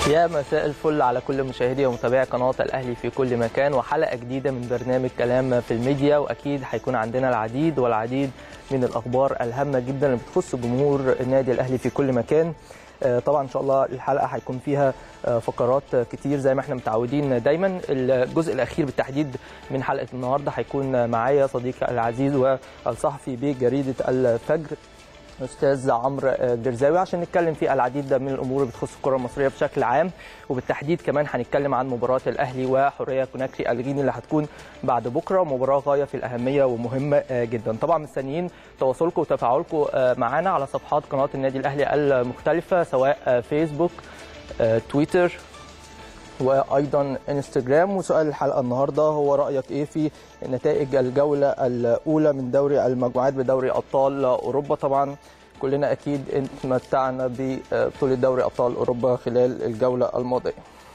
يا مساء الفل على كل مشاهدي ومتابعي قناه الاهلي في كل مكان وحلقه جديده من برنامج كلام في الميديا واكيد هيكون عندنا العديد والعديد من الاخبار الهامه جدا اللي بتخص جمهور النادي الاهلي في كل مكان طبعا ان شاء الله الحلقه هيكون فيها فقرات كتير زي ما احنا متعودين دايما الجزء الاخير بالتحديد من حلقه النهارده هيكون معايا صديقي العزيز والصحفي بجريده الفجر استاذ عمرو جرزاوي عشان نتكلم في العديد من الامور اللي بتخص الكره المصريه بشكل عام وبالتحديد كمان هنتكلم عن مباراه الاهلي وحوريه كوناكري الغيني اللي هتكون بعد بكره مباراه غايه في الاهميه ومهمه جدا طبعا مستنيين تواصلكم وتفاعلكم معانا على صفحات قناه النادي الاهلي المختلفه سواء فيسبوك تويتر وايضا انستجرام وسؤال الحلقه النهارده هو رايك ايه في نتائج الجوله الاولى من دوري المجموعات بدوري ابطال اوروبا طبعا كلنا اكيد اتمتعنا ببطوله دوري ابطال اوروبا خلال الجوله الماضيه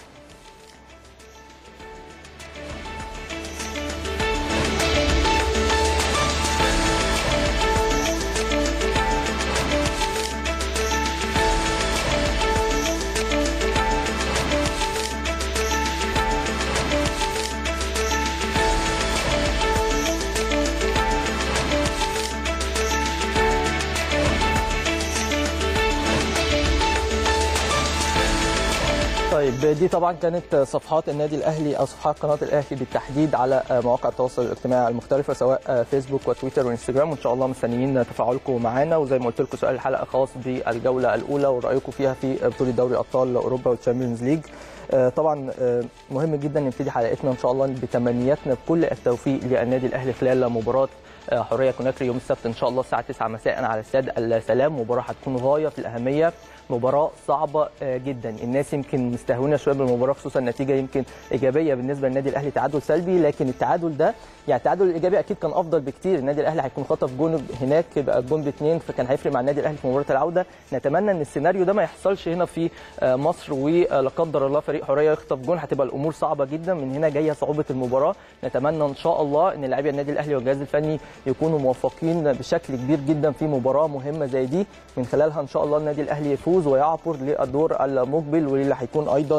طيب دي طبعا كانت صفحات النادي الاهلي او صفحات قناه الاهلي بالتحديد على مواقع التواصل الاجتماعي المختلفه سواء فيسبوك وتويتر وانستجرام وان شاء الله مستنيين تفاعلكم معانا وزي ما قلت لكم سؤال الحلقه خاص بالجوله الاولى ورايكم فيها في بطوله دوري ابطال اوروبا والتشامبيونز ليج طبعا مهم جدا نبتدي حلقتنا ان شاء الله بتمنياتنا بكل التوفيق للنادي الاهلي خلال مباراه حريه كوناكري يوم السبت ان شاء الله الساعه 9 مساء على استاد السلام مباراه هتكون غايه في الاهميه مباراه صعبه جدا الناس يمكن مستهونه شويه بالمباراه خصوصا النتيجه يمكن ايجابيه بالنسبه للنادي الاهلي تعادل سلبي لكن التعادل ده يعني التعادل الايجابي اكيد كان افضل بكتير النادي الاهلي هيكون خطف جون هناك يبقى الجون باثنين فكان هيفرق مع النادي الاهلي في مباراه العوده نتمنى ان السيناريو ده ما يحصلش هنا في مصر ولا قدر الله فريق حريه يخطف جون هتبقى الامور صعبه جدا من هنا جايه صعوبه المباراه نتمنى ان شاء الله ان لاعبي النادي الاهلي والجهاز الفني يكونوا موفقين بشكل كبير جدا في مباراه مهمه زي دي من خلالها ان شاء الله النادي الاهلي يفوز ويعبر للدور المقبل واللي هيكون ايضا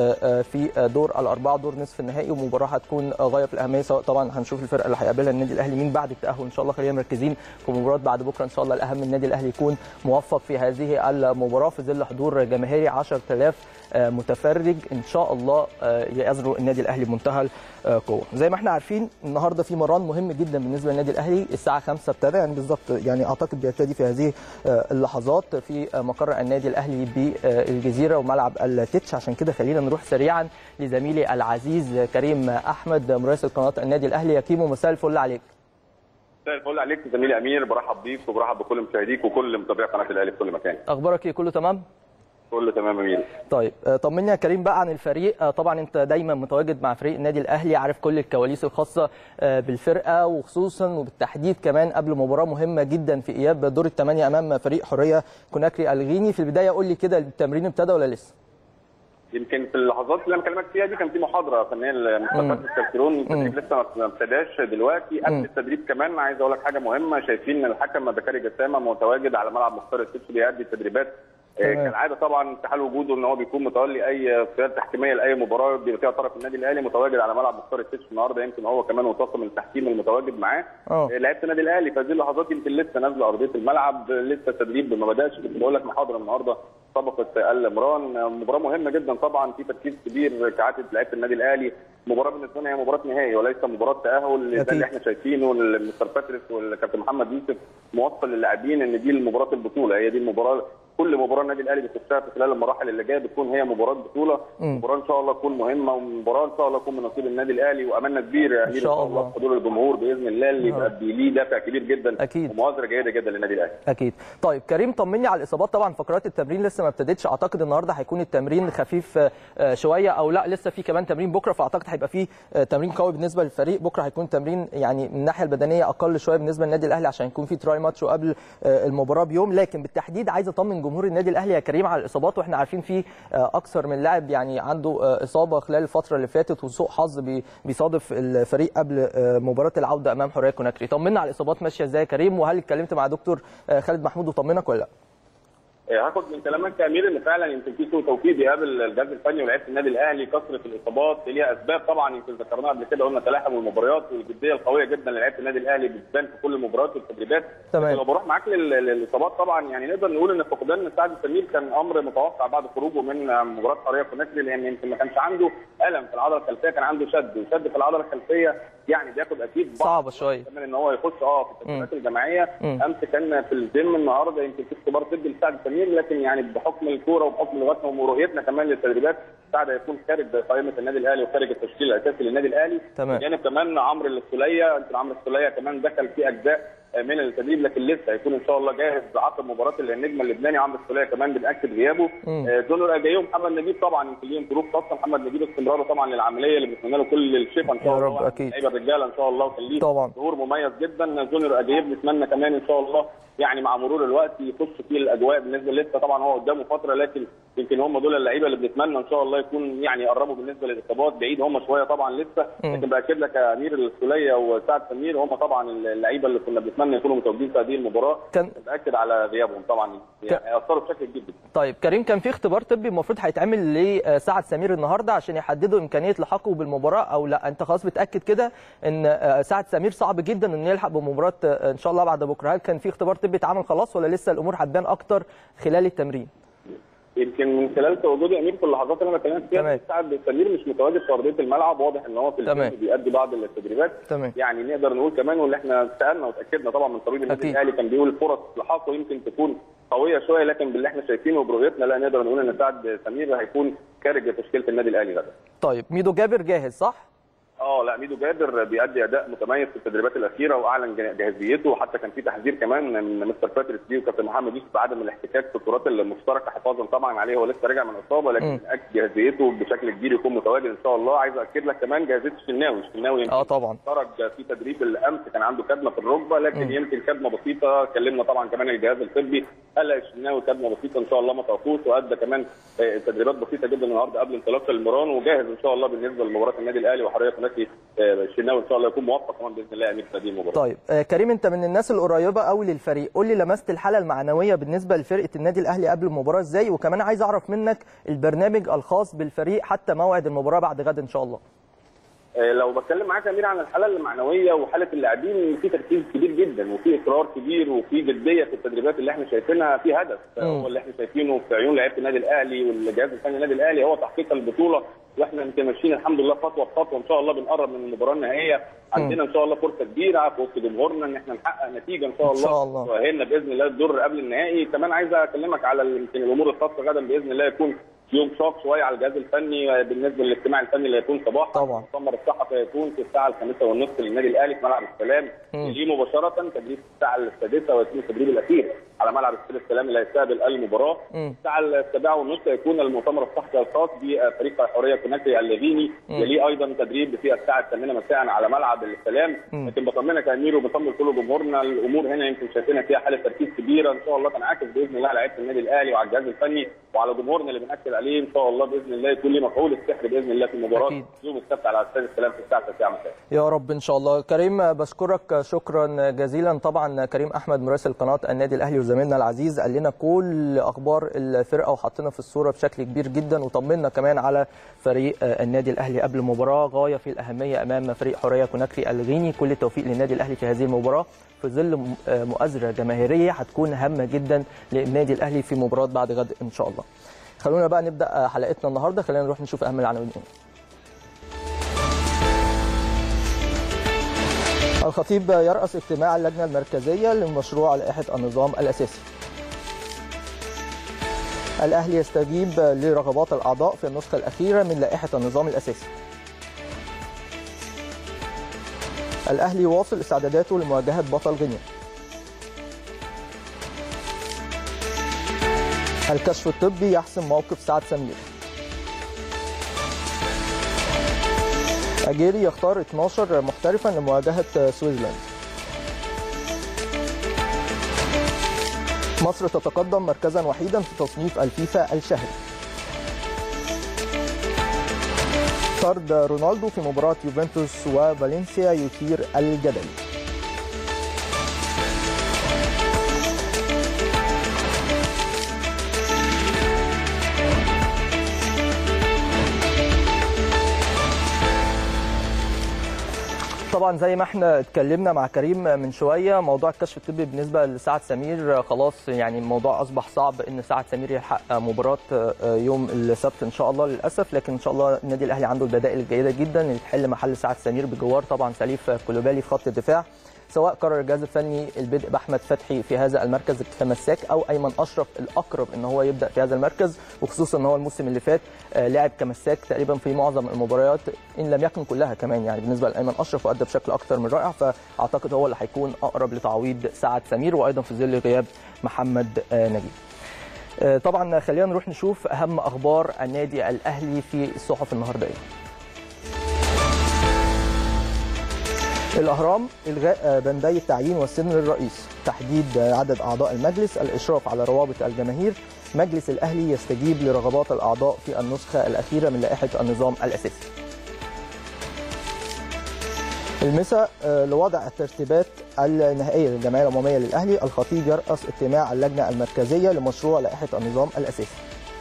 في دور الاربعه دور نصف النهائي ومباراه هتكون غايه في الاهميه سواء طبعا هنشوف الفرقه اللي هيقابلها النادي الاهلي مين بعد التاهل ان شاء الله خلينا مركزين في مباراه بعد بكره ان شاء الله الاهم النادي الاهلي يكون موفق في هذه المباراه في ظل حضور جماهيري 10000 متفرج ان شاء الله يأزروا النادي الاهلي بمنتهى القوه زي ما احنا عارفين النهارده في مران مهم جدا بالنسبه للنادي الاهلي الساعه 5 ابتدى يعني بالظبط يعني اعتقد بيبتدي في هذه اللحظات في مقر النادي الاهلي بالجزيره وملعب التتش عشان كده خلينا نروح سريعا لزميلي العزيز كريم احمد مراسل قناه النادي الاهلي يا كيمو مساء الفل عليك مساء الفل عليك زميلي امير برحب بيك وبرحب بكل مشاهديك وكل متابعي قناه الاهلي في كل مكان اخبارك ايه كله تمام كله تمام يا امير طيب طمني يا كريم بقى عن الفريق طبعا انت دايما متواجد مع فريق النادي الاهلي عارف كل الكواليس الخاصه بالفرقه وخصوصا وبالتحديد كمان قبل مباراه مهمه جدا في اياب دور الثمانيه امام فريق حريه كوناكري الغيني في البدايه قول لي كده التمرين ابتدى ولا لسه يمكن في اللحظات اللي انا بكلمك فيها دي كان في محاضره فنيه لمستشفى الكارتيرون التدريب لسه ما ابتداش دلوقتي قبل التدريب كمان عايز اقول لك حاجه مهمه شايفين ان الحكم بكاري جسامه متواجد على ملعب مختار السيتش بيأدي التدريبات كالعاده طبعا في حال وجوده ان هو بيكون متولي اي قياده تحكيميه لاي مباراه بيبقى فيها طرف النادي الاهلي متواجد على ملعب مختار السيتش النهارده يمكن هو كمان وطاقم التحكيم المتواجد معاه لعيبه النادي الاهلي في هذه اللحظات يمكن لسه نازله ارضيه الملعب لسه التدريب ما بداش كنت بقول لك محاضره النهارده سبقت المران مباراه مهمه جدا طبعا في تركيز كبير كعاده لعيبه النادي الاهلي مباراه بالنسبه لنا هي مباراه نهائي وليس مباراه تاهل ده اللي احنا شايفينه مستر باتريس والكابتن محمد يوسف موصل للاعبين ان دي مباراه البطوله هي دي المباراه كل مباراه النادي الاهلي بيخشها في خلال المراحل اللي جايه بتكون هي مباراه بطوله مباراه ان شاء الله تكون مهمه ومباراه ان شاء الله تكون من نصيب النادي الاهلي واملنا كبير يعني ان شاء الله حضور الجمهور باذن الله اللي يبقى ليه دافع كبير جدا اكيد ومؤازره جيده جدا للنادي الاهلي اكيد طيب كريم طمني على الاصابات طبعا فقرات التمرين لسه ما ابتدتش اعتقد النهارده هيكون التمرين خفيف شويه او لا لسه في كمان تمرين بكره فاعتقد هيبقى في تمرين قوي بالنسبه للفريق بكره هيكون تمرين يعني من الناحيه البدنيه اقل شويه بالنسبه للنادي الاهلي عشان يكون في تراي ماتش وقبل المباراه بيوم لكن بالتحديد عايز اطمن جمهور النادي الاهلي يا كريم على الاصابات واحنا عارفين في اكثر من لاعب يعني عنده اصابه خلال الفتره اللي فاتت وسوء حظ بيصادف الفريق قبل مباراه العوده امام حريه كوناكري طمنا على الاصابات ماشيه ازاي يا كريم وهل اتكلمت مع دكتور خالد محمود وطمنك ولا لا هاخد من كلامك يا امير ان فعلا يمكن في سوء توفيق بيقابل الجهاز الفني ولاعيبه النادي الاهلي كثره الاصابات ليها اسباب طبعا يمكن ذكرناها قبل كده قلنا تلاحم المباريات والجديه القويه جدا للاعيبه النادي الاهلي بتبان في كل المباريات والتدريبات تمام. لو بروح معاك للاصابات طبعا يعني نقدر نقول ان فقدان سعد سمير كان امر متوقع بعد خروجه من مباراه حريه كوناكري لان يمكن ما كانش عنده الم في العضله الخلفيه كان عنده شد وشد في العضله الخلفيه يعني بياخد اكيد بعض صعبه شويه كمان ان هو يخش اه في التدريبات الجماعيه امس كان في الجيم النهارده يمكن في اختبار طبي لسعد سمير لكن يعني بحكم الكوره وبحكم لغتنا ورؤيتنا كمان للتدريبات سعد هيكون خارج قائمه النادي الاهلي وخارج التشكيل الاساسي للنادي الاهلي تمام بجانب كمان عمرو السوليه يمكن عمرو السوليه كمان دخل في اجزاء من التدريب لكن لسه هيكون ان شاء الله جاهز عقب مباراه النجم اللبناني عمرو السوليه كمان بناكد غيابه دونر اجايو محمد نجيب طبعا يمكن ليهم ظروف خاصه محمد نجيب استمراره طبعا للعمليه اللي بنتمنى له كل الشفاء ان شاء الله يا رب اكيد لعيبه الرجاله ان شاء الله وكان ليه طبعا ظهور مميز جدا دونر اجايب نتمنى كمان ان شاء الله يعني مع مرور الوقت يخش في الاجواء بالنسبه لسه طبعا هو قدامه فتره لكن يمكن هم دول اللعيبه اللي بنتمنى ان شاء الله يكون يعني يقربوا بالنسبه للاصابات بعيد هم شويه طبعا لسه لكن باكد لك يا امير السوليه وسعد سمير هم طبعا اللعيبه اللي كنا بنتمنى يكونوا متواجدين في هذه المباراه كان باكد على غيابهم طبعا يعني هيأثروا بشكل كبير جدا طيب كريم كان في اختبار طبي المفروض هيتعمل لسعد سمير النهارده عشان يحددوا امكانيه لحاقه بالمباراه او لا انت خلاص بتاكد كده ان سعد سمير صعب جدا انه يلحق بمباراه ان شاء الله بعد بكره هل كان في اختبار طبي اتعمل خلاص ولا لسه الامور هتبان اكتر خلال التمرين يمكن من خلال تواجدي امير في اللحظات اللي انا بكلمك فيها سعد سمير مش متواجد في ارضيه الملعب واضح ان هو في تمام. بيأدي بعض التدريبات تمام. يعني نقدر نقول كمان واللي احنا سالنا وتاكدنا طبعا من طبيب النادي الاهلي كان بيقول فرص لحاقه يمكن تكون قويه شويه لكن باللي احنا شايفينه وبرؤيتنا لا نقدر نقول ان سعد سمير هيكون خارج تشكيله النادي الاهلي غدا طيب ميدو جابر جاهز صح؟ اه لا ميدو جابر بيأدي اداء متميز في التدريبات الاخيره واعلن جاهزيته وحتى كان في تحذير كمان من مستر باتريس دي وكابتن محمد يوسف بعدم الاحتكاك في الكرات المشتركه حفاظا طبعا عليه هو لسه راجع من اصابه لكن اكد جاهزيته بشكل كبير يكون متواجد ان شاء الله عايز اكد لك كمان جاهزيه الشناوي الشناوي اه طبعا خرج في تدريب الامس كان عنده كدمه في الركبه لكن م. يمكن كدمه بسيطه كلمنا طبعا كمان الجهاز الطبي قال الشناوي كدمه بسيطه ان شاء الله ما توقفوش وادى كمان تدريبات بسيطه جدا النهارده قبل انطلاق المران وجاهز ان شاء الله بالنسبه لمباراه النادي الاهلي وحريه قناتي الشناوي ان شاء الله يكون موفق كمان باذن الله امير في هذه المباراه. طيب آه كريم انت من الناس القريبه قوي للفريق، قول لي لمست الحاله المعنويه بالنسبه لفرقه النادي الاهلي قبل المباراه ازاي؟ وكمان عايز اعرف منك البرنامج الخاص بالفريق حتى موعد المباراه بعد غد ان شاء الله. لو بتكلم معاك يا امير عن الحاله المعنويه وحاله اللاعبين في تركيز كبير جدا وفي اصرار كبير وفي جديه في التدريبات اللي احنا شايفينها في هدف هو اللي احنا شايفينه في عيون لعيبه النادي الاهلي والجهاز الفني النادي الاهلي هو تحقيق البطوله واحنا يمكن ماشيين الحمد لله خطوه بخطوه ان شاء الله بنقرب من المباراه النهائيه عندنا ان شاء الله فرصه كبيره في وسط جمهورنا ان احنا نحقق نتيجه ان شاء الله ان شاء الله تؤهلنا باذن الله الدور قبل النهائي كمان عايز اكلمك على يمكن الامور الخاصه غدا باذن الله يكون يوم شاق شويه على الجهاز الفني بالنسبه للاجتماع الفني اللي هيكون صباحا طبعا المؤتمر الصحفي هيكون في الساعه الخامسه والنصف للنادي الاهلي في ملعب السلام يجي مباشره تدريب الساعه السادسه ويكون التدريب الاخير على ملعب استاد السلام اللي هيستقبل المباراه الساعه السابعه والنصف هيكون المؤتمر الصحفي الخاص بفريق الحريه كوناكري الليفيني يليه ايضا تدريب في الساعه الثامنه مساء على ملعب السلام لكن بطمنك يا امير وبطمن كل جمهورنا الامور هنا يمكن شايفينها فيها حاله تركيز كبيره ان شاء الله تنعكس باذن الله على لعيبه النادي الاهلي وعلى الجهاز الفني وعلى جمهورنا اللي بناكد عليه ان شاء الله باذن الله يكون ليه مفعول السحر باذن الله في المباراه أكيد. يوم السبت على استاد السلام في الساعه 9 مساء يا رب ان شاء الله كريم بشكرك شكرا جزيلا طبعا كريم احمد مراسل قناه النادي الاهلي وزميلنا العزيز قال لنا كل اخبار الفرقه وحطينا في الصوره بشكل كبير جدا وطمنا كمان على فريق النادي الاهلي قبل المباراه غايه في الاهميه امام فريق حريه كوناكري الغيني كل التوفيق للنادي الاهلي في هذه المباراه في ظل مؤازره جماهيريه هتكون هامه جدا للنادي الاهلي في مباراه بعد غد ان شاء الله خلونا بقى نبدا حلقتنا النهارده خلينا نروح نشوف اهم العناوين الخطيب يرأس اجتماع اللجنة المركزية لمشروع لائحة النظام الأساسي الأهلي يستجيب لرغبات الأعضاء في النسخة الأخيرة من لائحة النظام الأساسي الأهلي يواصل استعداداته لمواجهة بطل غينيا الكشف الطبي يحسم موقف سعد سمير أجيري يختار 12 محترفا لمواجهة سويسلاند مصر تتقدم مركزا وحيدا في تصنيف الفيفا الشهري طرد رونالدو في مباراة يوفنتوس وفالنسيا يثير الجدل طبعا زي ما احنا اتكلمنا مع كريم من شويه موضوع الكشف الطبي بالنسبه لسعد سمير خلاص يعني الموضوع اصبح صعب ان سعد سمير يلحق مباراه يوم السبت ان شاء الله للاسف لكن ان شاء الله النادي الاهلي عنده البدائل الجيده جدا اللي تحل محل سعد سمير بجوار طبعا سليف كولوبالي في خط الدفاع سواء قرر الجهاز الفني البدء باحمد فتحي في هذا المركز كمساك او ايمن اشرف الاقرب ان هو يبدا في هذا المركز وخصوصا ان هو الموسم اللي فات لعب كمساك تقريبا في معظم المباريات ان لم يكن كلها كمان يعني بالنسبه لايمن اشرف وادى بشكل اكثر من رائع فاعتقد هو اللي هيكون اقرب لتعويض سعد سمير وايضا في ظل غياب محمد نجيب. طبعا خلينا نروح نشوف اهم اخبار النادي الاهلي في الصحف النهارده ايه. الأهرام إلغاء بندي التعيين والسن للرئيس تحديد عدد أعضاء المجلس الإشراف على روابط الجماهير مجلس الأهلي يستجيب لرغبات الأعضاء في النسخة الأخيرة من لائحة النظام الأساسي المساء لوضع الترتيبات النهائية للجمعية العمومية للأهلي الخطيب يرأس اجتماع اللجنة المركزية لمشروع لائحة النظام الأساسي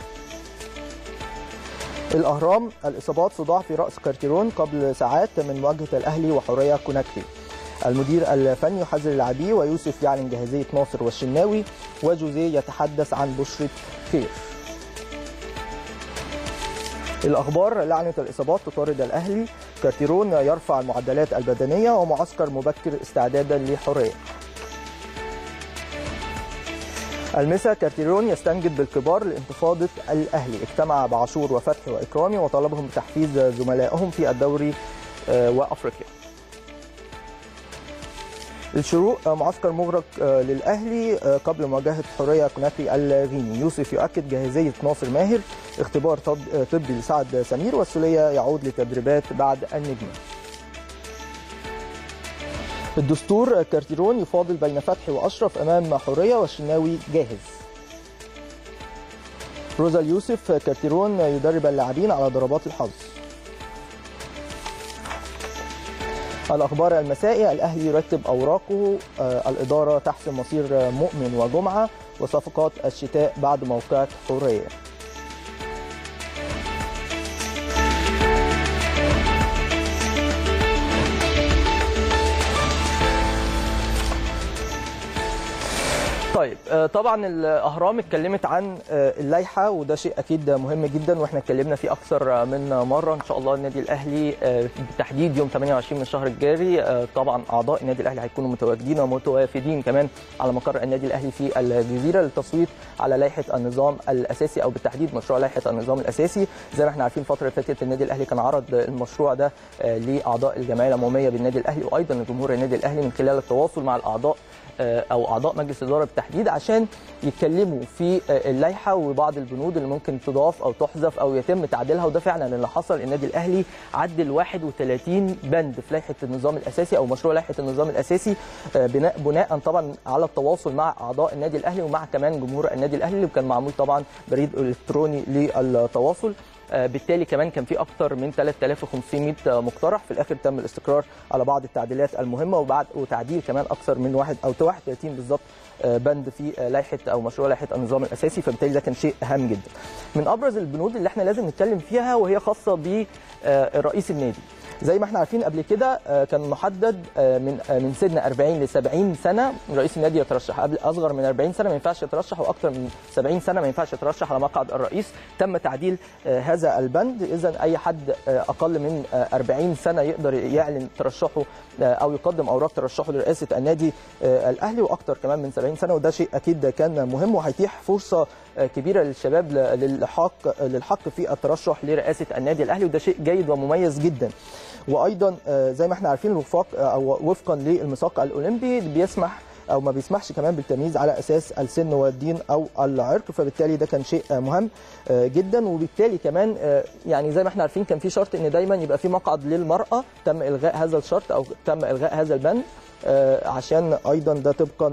الأهرام الإصابات صداع في رأس كارتيرون قبل ساعات من مواجهة الأهلي وحورية كوناكري المدير الفني يحذر اللاعبين ويوسف يعلن جاهزية ناصر والشناوي وجوزيه يتحدث عن بشرة خير الأخبار لعنة الإصابات تطارد الأهلي كارتيرون يرفع المعدلات البدنية ومعسكر مبكر استعدادا لحورية المسا كارتيرون يستنجد بالكبار لانتفاضة الأهلي اجتمع بعاشور وفتحي وإكرامي وطلبهم بتحفيز زملائهم في الدوري وأفريقيا الشروق معسكر مغرق للأهلي قبل مواجهة حرية كوناكري الغيني يوسف يؤكد جاهزية ناصر ماهر اختبار طبي لسعد سمير والسولية يعود لتدريبات بعد النجمة الدستور كارتيرون يفاضل بين فتحي واشرف امام حريه والشناوي جاهز روزا اليوسف كارتيرون يدرب اللاعبين على ضربات الحظ الاخبار المسائي الاهلي يرتب اوراقه الاداره تحسم مصير مؤمن وجمعه وصفقات الشتاء بعد موقعة حريه طيب طبعا الاهرام اتكلمت عن اللائحه وده شيء اكيد مهم جدا واحنا اتكلمنا فيه اكثر من مره ان شاء الله النادي الاهلي بالتحديد يوم 28 من الشهر الجاري طبعا اعضاء النادي الاهلي هيكونوا متواجدين ومتوافدين كمان على مقر النادي الاهلي في الجزيره للتصويت على لائحه النظام الاساسي او بالتحديد مشروع لائحه النظام الاساسي زي ما احنا عارفين الفتره اللي فاتت النادي الاهلي كان عرض المشروع ده لاعضاء الجمعيه العموميه بالنادي الاهلي وايضا لجمهور النادي الاهلي من خلال التواصل مع الاعضاء او اعضاء مجلس الاداره بالتحديد عشان يتكلموا في اللائحه وبعض البنود اللي ممكن تضاف او تحذف او يتم تعديلها وده فعلا اللي حصل النادي الاهلي عدل 31 بند في لائحه النظام الاساسي او مشروع لائحه النظام الاساسي بناء بناء طبعا على التواصل مع اعضاء النادي الاهلي ومع كمان جمهور النادي الاهلي اللي كان معمول طبعا بريد الكتروني للتواصل بالتالي كمان كان في اكثر من 3500 مقترح في الاخر تم الاستقرار على بعض التعديلات المهمه وبعد وتعديل كمان اكثر من واحد او 31 بالظبط بند في لائحه او مشروع لائحه النظام الاساسي فبالتالي ده كان شيء هام جدا. من ابرز البنود اللي احنا لازم نتكلم فيها وهي خاصه برئيس النادي. زي ما احنا عارفين قبل كده كان محدد من من سن 40 ل 70 سنه رئيس النادي يترشح قبل اصغر من 40 سنه ما ينفعش يترشح واكثر من 70 سنه ما ينفعش يترشح على مقعد الرئيس تم تعديل هذا البند اذا اي حد اقل من 40 سنه يقدر يعلن ترشحه او يقدم اوراق ترشحه لرئاسه النادي الاهلي واكثر كمان من 70 سنه وده شيء اكيد كان مهم وهيتيح فرصه كبيره للشباب للحق للحق في الترشح لرئاسه النادي الاهلي وده شيء جيد ومميز جدا وايضا زي ما احنا عارفين الوفاق او وفقا للميثاق الاولمبي بيسمح او ما بيسمحش كمان بالتمييز على اساس السن والدين او العرق فبالتالي ده كان شيء مهم جدا وبالتالي كمان يعني زي ما احنا عارفين كان في شرط ان دايما يبقى في مقعد للمراه تم الغاء هذا الشرط او تم الغاء هذا البند عشان ايضا ده طبقا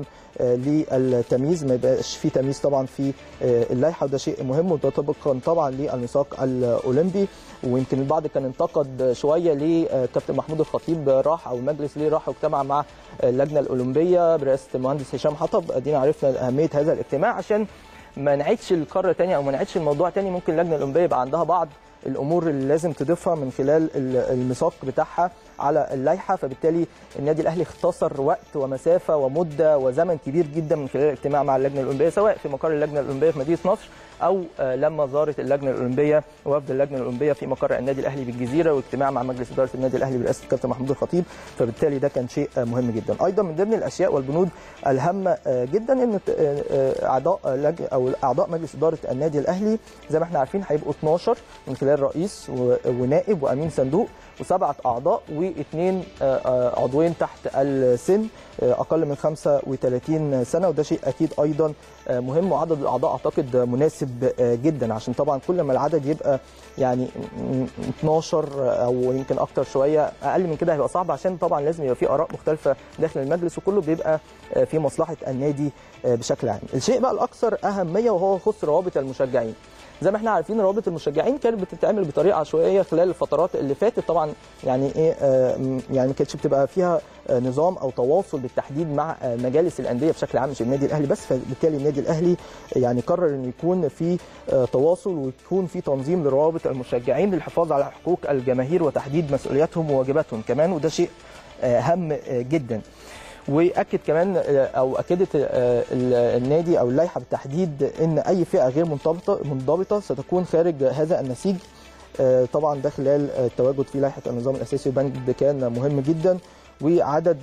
للتمييز ما يبقاش في تمييز طبعا في اللائحه وده شيء مهم وده طبقا طبعا للميثاق الاولمبي ويمكن البعض كان انتقد شويه ليه كابتن محمود الخطيب راح او المجلس ليه راح واجتمع مع اللجنه الاولمبيه برئاسه المهندس هشام حطب ادينا عرفنا اهميه هذا الاجتماع عشان ما نعيدش القاره تاني او ما نعيدش الموضوع تاني ممكن اللجنه الاولمبيه يبقى عندها بعض الامور اللي لازم تضيفها من خلال الميثاق بتاعها على اللائحه فبالتالي النادي الاهلي اختصر وقت ومسافه ومده وزمن كبير جدا من خلال الاجتماع مع اللجنه الاولمبيه سواء في مقر اللجنه الاولمبيه في مدينه نصر او لما زارت اللجنه الاولمبيه وفد اللجنه الاولمبيه في مقر النادي الاهلي بالجزيره واجتماع مع مجلس اداره النادي الاهلي برئاسه الكابتن محمود الخطيب فبالتالي ده كان شيء مهم جدا ايضا من ضمن الاشياء والبنود الهامه جدا ان اعضاء او اعضاء مجلس اداره النادي الاهلي زي ما احنا عارفين هيبقوا 12 من خلال رئيس ونائب وامين صندوق وسبعه اعضاء واثنين عضوين تحت السن اقل من 35 سنه وده شيء اكيد ايضا مهم وعدد الاعضاء اعتقد مناسب جدا عشان طبعا كل ما العدد يبقى يعني 12 او يمكن اكتر شويه اقل من كده هيبقى صعب عشان طبعا لازم يبقى في اراء مختلفه داخل المجلس وكله بيبقى في مصلحه النادي بشكل عام. الشيء بقى الاكثر اهميه وهو يخص روابط المشجعين. زي ما احنا عارفين روابط المشجعين كانت بتتعمل بطريقه عشوائيه خلال الفترات اللي فاتت طبعا يعني ايه آه يعني ما كانتش بتبقى فيها آه نظام او تواصل بالتحديد مع آه مجالس الانديه بشكل عام مش النادي الاهلي بس فبالتالي النادي الاهلي يعني قرر انه يكون في تواصل ويكون في تنظيم لروابط المشجعين للحفاظ على حقوق الجماهير وتحديد مسؤولياتهم وواجباتهم كمان وده شيء هام جدا واكد كمان او اكدت النادي او اللائحه بالتحديد ان اي فئه غير منضبطه منضبطه ستكون خارج هذا النسيج طبعا ده خلال التواجد في لائحه النظام الاساسي والبند كان مهم جدا وعدد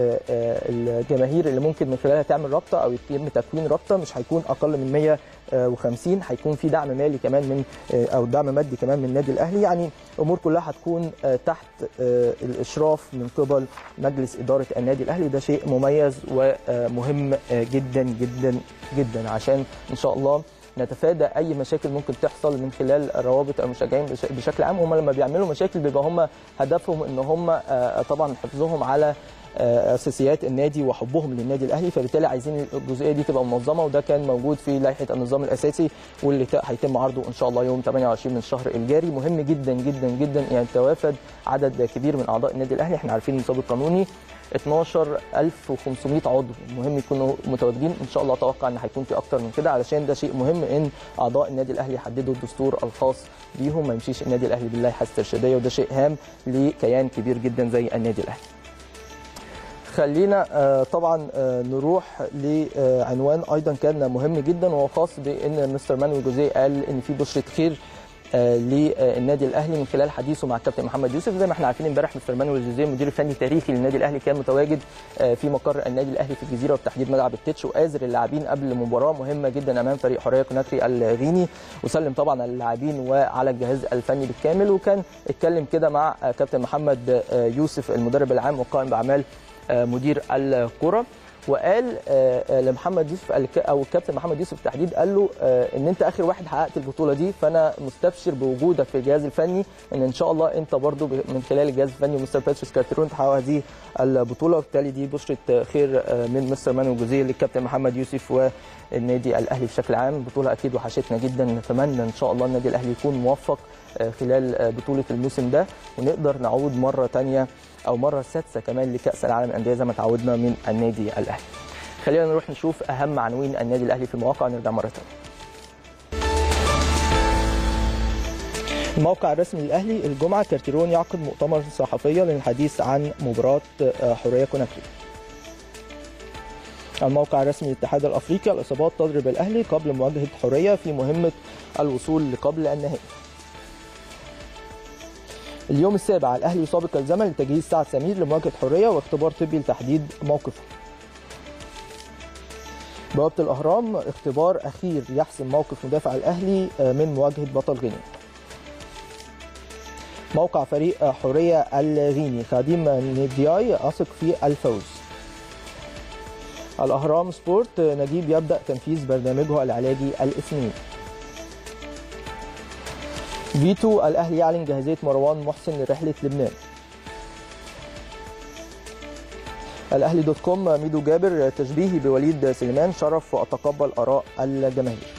الجماهير اللي ممكن من خلالها تعمل رابطه او يتم تكوين رابطه مش هيكون اقل من 150 هيكون في دعم مالي كمان من او دعم مادي كمان من النادي الاهلي يعني امور كلها هتكون تحت الاشراف من قبل مجلس اداره النادي الاهلي ده شيء مميز ومهم جدا جدا جدا عشان ان شاء الله نتفادى اي مشاكل ممكن تحصل من خلال روابط المشجعين بشكل عام هم لما بيعملوا مشاكل بيبقى هم هدفهم ان هم طبعا حفظهم على اساسيات النادي وحبهم للنادي الاهلي فبالتالي عايزين الجزئيه دي تبقى منظمه وده كان موجود في لائحه النظام الاساسي واللي هيتم عرضه ان شاء الله يوم 28 من الشهر الجاري مهم جدا جدا جدا يعني توافد عدد كبير من اعضاء النادي الاهلي احنا عارفين النصاب القانوني 12500 عضو مهم يكونوا متواجدين ان شاء الله اتوقع ان هيكون في اكتر من كده علشان ده شيء مهم ان اعضاء النادي الاهلي يحددوا الدستور الخاص بيهم ما يمشيش النادي الاهلي باللائحه الاسترشاديه وده شيء هام لكيان كبير جدا زي النادي الاهلي خلينا طبعا نروح لعنوان ايضا كان مهم جدا وهو خاص بان مستر مانويل جوزيه قال ان في بشره خير للنادي الاهلي من خلال حديثه مع الكابتن محمد يوسف زي ما احنا عارفين امبارح مستر مانويل جوزيه المدير الفني التاريخي للنادي الاهلي كان متواجد في مقر النادي الاهلي في الجزيره وبتحديد ملعب التتش واذر اللاعبين قبل مباراه مهمه جدا امام فريق حريه كوناكري الغيني وسلم طبعا اللاعبين وعلى الجهاز الفني بالكامل وكان اتكلم كده مع كابتن محمد يوسف المدرب العام وقائم باعمال مدير الكره وقال لمحمد يوسف او الكابتن محمد يوسف بالتحديد قال له ان انت اخر واحد حققت البطوله دي فانا مستبشر بوجودك في الجهاز الفني ان ان شاء الله انت برضو من خلال الجهاز الفني ومستر باتريس كارتيرون تحقق هذه البطوله وبالتالي دي بشره خير من مستر مانو جوزيه للكابتن محمد يوسف والنادي الاهلي بشكل عام البطوله اكيد وحشتنا جدا نتمنى ان شاء الله النادي الاهلي يكون موفق خلال بطوله الموسم ده ونقدر نعود مره ثانيه او مره سادسه كمان لكاس العالم للانديه زي ما تعودنا من النادي الاهلي. خلينا نروح نشوف اهم عناوين النادي الاهلي في المواقع نرجع مره ثانيه. الموقع الرسمي للاهلي الجمعه كارتيرون يعقد مؤتمر صحفيا للحديث عن مباراه حريه كوناكري. الموقع الرسمي للاتحاد الافريقي الاصابات تضرب الاهلي قبل مواجهه حريه في مهمه الوصول لقبل النهائي. اليوم السابع الاهلي يسابق الزمن لتجهيز سعد سمير لمواجهه حريه واختبار طبي لتحديد موقفه. بوابه الاهرام اختبار اخير يحسم موقف مدافع الاهلي من مواجهه بطل غينيا. موقع فريق حريه الغيني خادم نيدياي اثق في الفوز. الاهرام سبورت نجيب يبدا تنفيذ برنامجه العلاجي الاثنين. فيتو الاهلي يعلن جاهزيه مروان محسن لرحله لبنان الاهلي دوت كوم ميدو جابر تشبيهي بوليد سليمان شرف واتقبل اراء الجماهير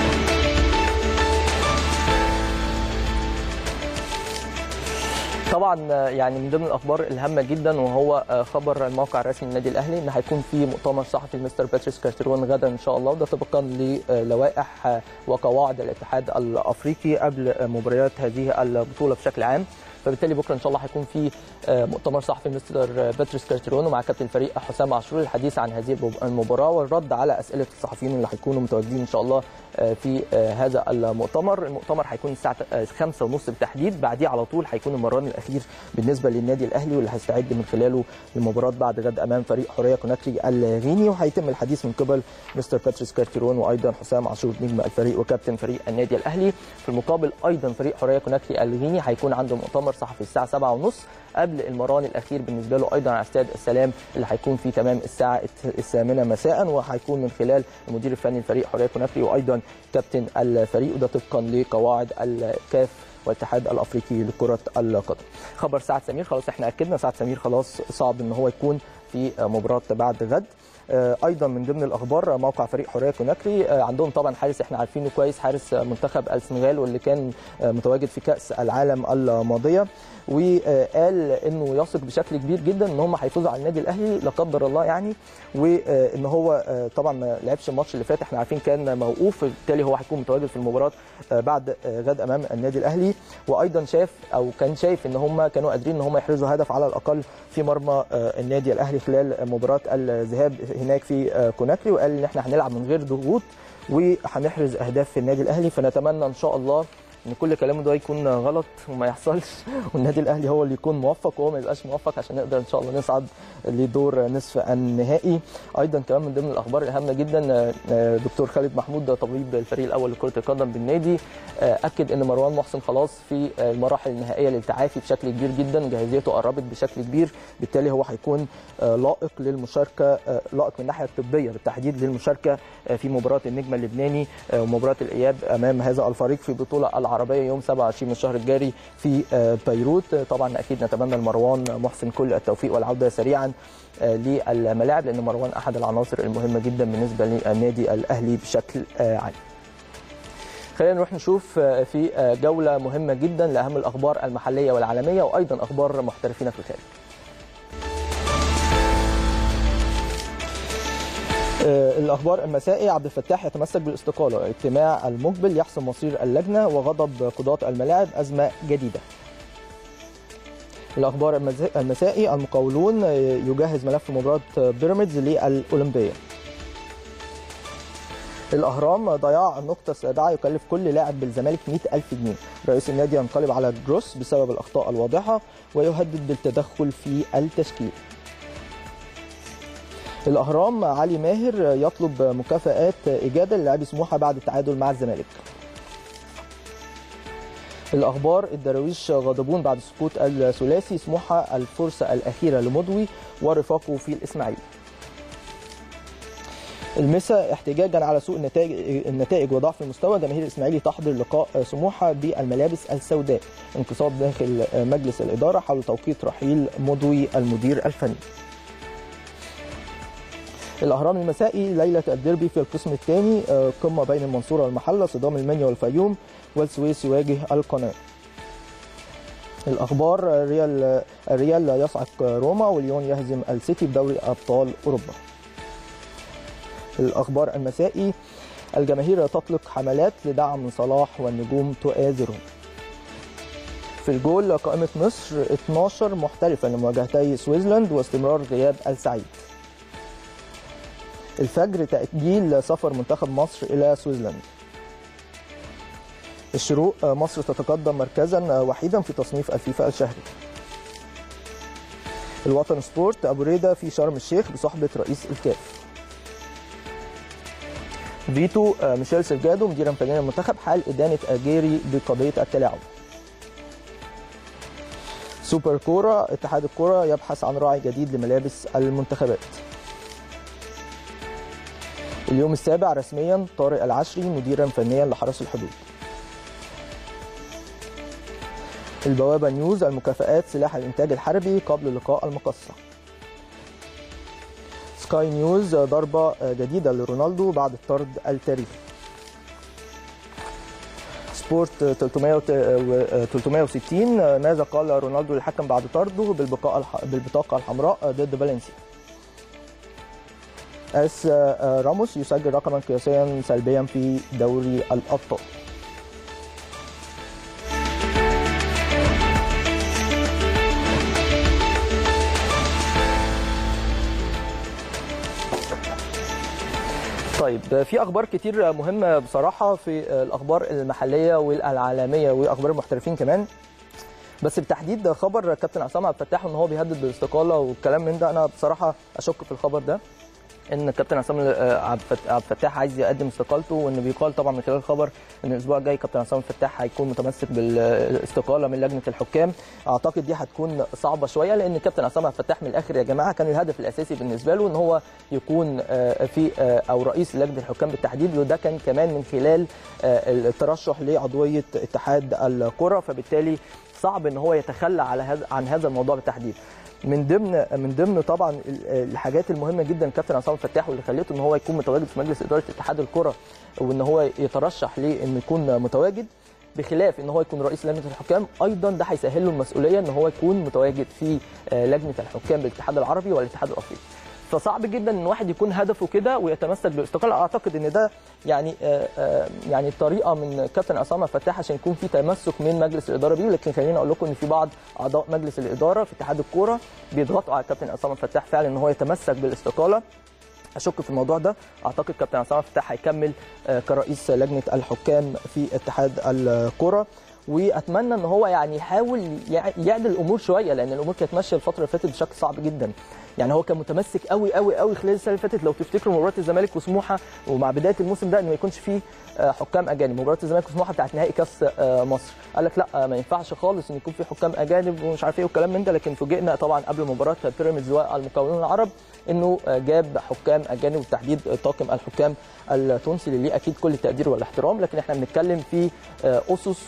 طبعا طبعا يعني من ضمن الاخبار الهامه جدا وهو خبر الموقع الرسمي للنادي الاهلي ان هيكون في مؤتمر صحفي لمستر باتريس كارتيرون غدا ان شاء الله وده طبقا للوائح وقواعد الاتحاد الافريقي قبل مباريات هذه البطوله بشكل عام فبالتالي بكره ان شاء الله هيكون في مؤتمر صحفي مستر باتريس كارتيرون ومع كابتن الفريق حسام عاشور للحديث عن هذه المباراه والرد على اسئله الصحفيين اللي هيكونوا متواجدين ان شاء الله في هذا المؤتمر المؤتمر هيكون الساعه 5 ونص بالتحديد بعديه على طول هيكون المران الاخير بالنسبه للنادي الاهلي واللي هيستعد من خلاله للمباراه بعد غد امام فريق حوريه كوناكري الغيني وهيتم الحديث من قبل مستر باتريس كارتيرون وايضا حسام عاشور نجم الفريق وكابتن فريق النادي الاهلي في المقابل ايضا فريق حوريه كوناكري الغيني هيكون عنده مؤتمر صحفي الساعه 7 ونص قبل المران الاخير بالنسبه له ايضا على استاد السلام اللي هيكون في تمام الساعه الثامنه مساء وهيكون من خلال المدير الفني لفريق حوريه كوناكري وايضا كابتن الفريق وده طبقا لقواعد الكاف والاتحاد الافريقي لكره القدم. خبر سعد سمير خلاص احنا اكدنا سعد سمير خلاص صعب ان هو يكون في مباراه بعد غد. ايضا من ضمن الاخبار موقع فريق حوريه كوناكري عندهم طبعا حارس احنا عارفينه كويس حارس منتخب السنغال واللي كان متواجد في كاس العالم الماضيه وقال انه يثق بشكل كبير جدا ان هم هيفوزوا على النادي الاهلي لا قدر الله يعني وان هو طبعا ما لعبش الماتش اللي فات احنا عارفين كان موقوف بالتالي هو هيكون متواجد في المباراه بعد غد امام النادي الاهلي وايضا شاف او كان شايف ان هم كانوا قادرين ان هم يحرزوا هدف على الاقل في مرمى النادي الاهلي خلال مباراه الذهاب هناك في كوناكري وقال ان احنا هنلعب من غير ضغوط وهنحرز اهداف في النادي الاهلي فنتمنى ان شاء الله ان كل كلامه ده يكون غلط وما يحصلش والنادي الاهلي هو اللي يكون موفق وهو ما يبقاش موفق عشان نقدر ان شاء الله نصعد لدور نصف النهائي ايضا كمان من ضمن الاخبار الهامه جدا دكتور خالد محمود طبيب الفريق الاول لكره القدم بالنادي اكد ان مروان محسن خلاص في المراحل النهائيه للتعافي بشكل كبير جدا جاهزيته قربت بشكل كبير بالتالي هو هيكون لائق للمشاركه لائق من الناحيه الطبيه بالتحديد للمشاركه في مباراه النجم اللبناني ومباراه الاياب امام هذا الفريق في بطوله العربيه يوم 27 من الشهر الجاري في بيروت طبعا اكيد نتمنى لمروان محسن كل التوفيق والعوده سريعا للملاعب لان مروان احد العناصر المهمه جدا بالنسبه للنادي الاهلي بشكل عام خلينا نروح نشوف في جوله مهمه جدا لاهم الاخبار المحليه والعالميه وايضا اخبار محترفين في الخارج الاخبار المسائي عبد الفتاح يتمسك بالاستقاله اجتماع المقبل يحسم مصير اللجنه وغضب قضاه الملاعب ازمه جديده الاخبار المسائي المقاولون يجهز ملف مباراه بيراميدز للاولمبيه الأهرام ضياع النقطة السابعة يكلف كل لاعب بالزمالك 100 ألف جنيه رئيس النادي ينقلب على جروس بسبب الأخطاء الواضحة ويهدد بالتدخل في التشكيل الأهرام علي ماهر يطلب مكافآت إجادة للاعبي سموحة بعد التعادل مع الزمالك الأخبار الدراويش غاضبون بعد سقوط الثلاثي سموحة الفرصة الأخيرة لمضوي ورفاقه في الإسماعيلي المسا احتجاجا على سوء النتائج النتائج وضعف المستوى جماهير الاسماعيلي تحضر لقاء سموحه بالملابس السوداء انقسام داخل مجلس الاداره حول توقيت رحيل مضوي المدير الفني الاهرام المسائي ليله الديربي في القسم الثاني قمه بين المنصوره والمحله صدام المنيا والفيوم والسويس يواجه القناه الاخبار ريال الريال يصعق روما وليون يهزم السيتي بدوري ابطال اوروبا الاخبار المسائي الجماهير تطلق حملات لدعم صلاح والنجوم تؤازرهم في الجول قائمة مصر 12 محترفا لمواجهتي سويسلاند واستمرار غياب السعيد الفجر تأجيل سفر منتخب مصر إلى سويسلاند الشروق مصر تتقدم مركزا وحيدا في تصنيف الفيفا الشهري الوطن سبورت أبو ريدة في شرم الشيخ بصحبة رئيس الكاف فيتو ميشيل سيرجادو مدير فنيا المنتخب حال إدانة أجيري بقضية التلاعب سوبر كورة اتحاد الكرة يبحث عن راعي جديد لملابس المنتخبات اليوم السابع رسميا طارق العشري مديرا فنيا لحرس الحدود البوابة نيوز المكافآت سلاح الإنتاج الحربي قبل لقاء المقصة سكاي نيوز ضربة جديدة لرونالدو بعد الطرد التاريخي سبورت 360 ماذا قال رونالدو للحكم بعد طرده بالبقاء بالبطاقه الحمراء ضد فالنسيا اس راموس يسجل رقما قياسيا سلبيا في دوري الابطال طيب في اخبار كتير مهمه بصراحه في الاخبار المحليه والعالميه واخبار المحترفين كمان بس بالتحديد خبر كابتن عصام عبد الفتاح ان هو بيهدد بالاستقاله والكلام من ده انا بصراحه اشك في الخبر ده ان كابتن عصام عبد الفتاح عايز يقدم استقالته وان بيقال طبعا من خلال الخبر ان الاسبوع الجاي كابتن عصام الفتاح هيكون متمسك بالاستقاله من لجنه الحكام اعتقد دي هتكون صعبه شويه لان كابتن عصام عبد الفتاح من الاخر يا جماعه كان الهدف الاساسي بالنسبه له ان هو يكون في او رئيس لجنه الحكام بالتحديد وده كان كمان من خلال الترشح لعضويه اتحاد الكره فبالتالي صعب ان هو يتخلى على هذا عن هذا الموضوع بالتحديد من ضمن من ضمن طبعا الحاجات المهمه جدا كابتن عصام الفتاح واللي خليته ان هو يكون متواجد في مجلس اداره اتحاد الكره وان هو يترشح لانه يكون متواجد بخلاف ان هو يكون رئيس لجنه الحكام ايضا ده هيسهل له المسؤوليه ان هو يكون متواجد في لجنه الحكام بالاتحاد العربي والاتحاد الافريقي فصعب جدا ان واحد يكون هدفه كده ويتمسك بالاستقاله اعتقد ان ده يعني آآ آآ يعني طريقه من كابتن عصام الفتاح عشان يكون في تمسك من مجلس الاداره بيه لكن خليني اقول لكم ان في بعض اعضاء مجلس الاداره في اتحاد الكوره بيضغطوا على كابتن عصام الفتاح فعلا ان هو يتمسك بالاستقاله اشك في الموضوع ده اعتقد كابتن عصام الفتاح هيكمل كرئيس لجنه الحكام في اتحاد الكره واتمنى ان هو يعني يحاول يعدل الامور شويه لان الامور كانت ماشيه الفتره اللي فاتت بشكل صعب جدا يعني هو كان متمسك قوي قوي قوي خلال السنه اللي فاتت لو تفتكروا مباراه الزمالك وسموحه ومع بدايه الموسم ده انه ما يكونش فيه حكام اجانب مباراه الزمالك وسموحه بتاعت نهائي كاس مصر قال لك لا ما ينفعش خالص ان يكون في حكام اجانب ومش عارف ايه والكلام من ده لكن فوجئنا طبعا قبل مباراه بيراميدز والمقاولون العرب انه جاب حكام اجانب وبالتحديد طاقم الحكام التونسي اللي ليه اكيد كل التقدير والاحترام لكن احنا بنتكلم في اسس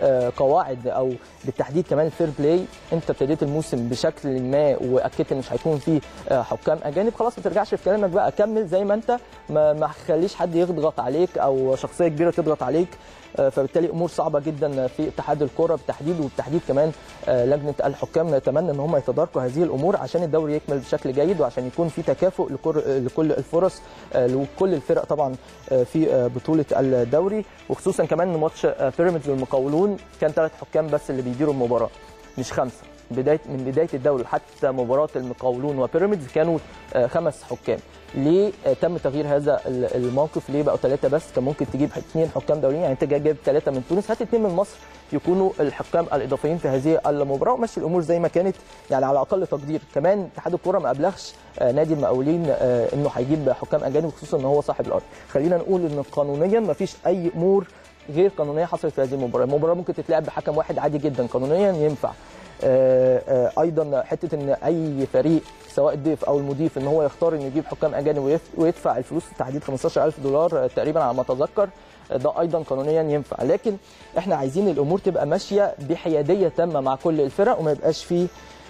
وقواعد او بالتحديد كمان الفير بلاي انت ابتديت الموسم بشكل ما واكدت ان مش هيكون في حكام اجانب خلاص ما ترجعش في كلامك بقى كمل زي ما انت ما, ما تخليش حد يضغط عليك او شخصيه كبيره تضغط عليك فبالتالي امور صعبه جدا في اتحاد الكره بالتحديد وبالتحديد كمان لجنه الحكام نتمنى ان هم يتداركوا هذه الامور عشان الدوري يكمل بشكل جيد وعشان يكون في تكافؤ لكل الفرص لكل الفرق طبعا في بطوله الدوري وخصوصا كمان ماتش بيراميدز والمقاولون كان ثلاث حكام بس اللي بيديروا المباراه مش خمسه بدايه من بدايه الدوري حتى مباراه المقاولون وبيراميدز كانوا خمس حكام ليه تم تغيير هذا الموقف ليه بقوا ثلاثه بس كان ممكن تجيب اثنين حكام دوليين يعني انت جايب ثلاثه من تونس هات اثنين من مصر يكونوا الحكام الاضافيين في هذه المباراه ومشي الامور زي ما كانت يعني على اقل تقدير كمان اتحاد الكوره ما ابلغش نادي المقاولين انه هيجيب حكام اجانب خصوصا ان هو صاحب الارض خلينا نقول ان قانونيا ما فيش اي امور غير قانونيه حصلت في هذه المباراه المباراه ممكن تتلعب بحكم واحد عادي جدا قانونيا ينفع ايضا حته ان اي فريق سواء الضيف او المضيف ان هو يختار انه يجيب حكام اجانب ويدفع الفلوس تحديد 15000 دولار تقريبا على ما اتذكر ده ايضا قانونيا ينفع لكن احنا عايزين الامور تبقى ماشيه بحياديه تامه مع كل الفرق وما يبقاش فيه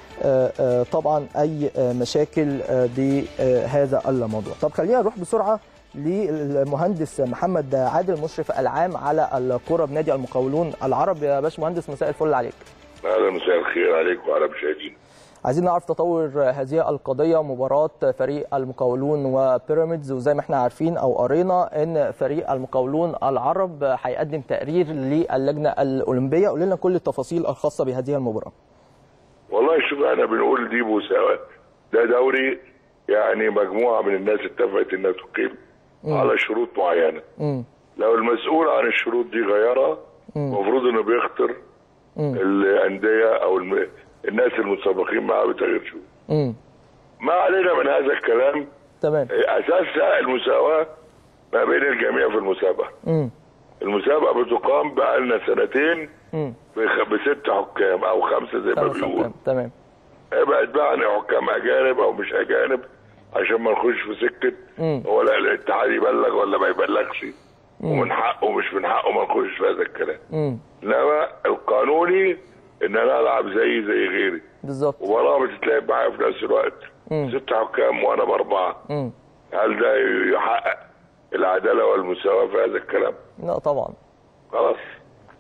طبعا اي مشاكل بهذا الموضوع طب خلينا نروح بسرعه للمهندس محمد عادل المشرف العام على الكره بنادي المقاولون العرب يا باشمهندس مساء الفل عليك اهلا مساء الخير عليك وعلى مشاهدينا عايزين نعرف تطور هذه القضيه مباراه فريق المقاولون وبيراميدز وزي ما احنا عارفين او قرينا ان فريق المقاولون العرب هيقدم تقرير للجنه الاولمبيه قول لنا كل التفاصيل الخاصه بهذه المباراه والله شوف احنا بنقول دي مساواه ده دوري يعني مجموعه من الناس اتفقت انها تقيم على شروط معينه م. لو المسؤول عن الشروط دي غيرها المفروض انه بيخطر الانديه او الم... الناس المتسابقين معاه بتغيير شروط امم ما علينا من هذا الكلام تمام اساسها المساواه ما بين الجميع في المسابقه امم المسابقه بتقام بقى لنا سنتين امم بخ- بست حكام او خمسه زي ما خمس بنقول حكام تمام ابعد بقى عن حكام اجانب او مش اجانب عشان ما نخش في سكه مم. هو لا الاتحاد يبلغ ولا ما يبلغش ومن حقه ومش من حقه ما نخش في هذا الكلام امم انما القانوني ان انا العب زي زي غيري بالظبط ومباراه بتتلعب معايا في نفس الوقت مم. ست حكام وانا باربعه امم هل ده يحقق العداله والمساواه في هذا الكلام؟ لا طبعا خلاص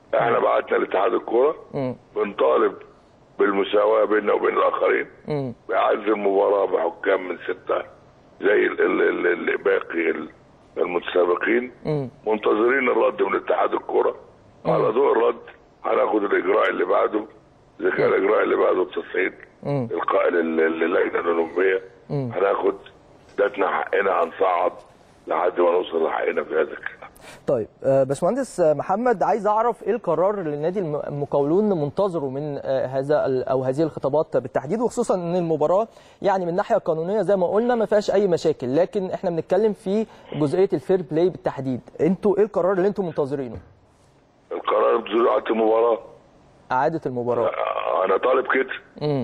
احنا بعتنا لاتحاد الكوره مم. بنطالب بالمساواه بيننا وبين الاخرين مم. بإعادة المباراة بحكام من ستة زي ال ال ال ال باقي ال- المتسابقين مم. منتظرين الرد من اتحاد الكرة على ضوء الرد هناخد الإجراء اللي بعده إذا كان الإجراء اللي بعده التصعيد مم. القائل لل- للجنة الأولمبية هناخد ذاتنا حقنا هنصعد لحد ما نوصل لحقنا في هذا الكلام طيب آه، باشمهندس آه، محمد عايز اعرف ايه القرار اللي النادي الم- المقاولون منتظره من آه، هذا ال- او هذه الخطابات بالتحديد وخصوصا ان المباراه يعني من الناحيه القانونيه زي ما قلنا ما فيهاش اي مشاكل لكن احنا بنتكلم في جزئيه الفير بلاي بالتحديد انتوا ايه القرار اللي انتوا منتظرينه القرار بزراعة المباراة اعاده المباراه آه، أنا طالب كده امم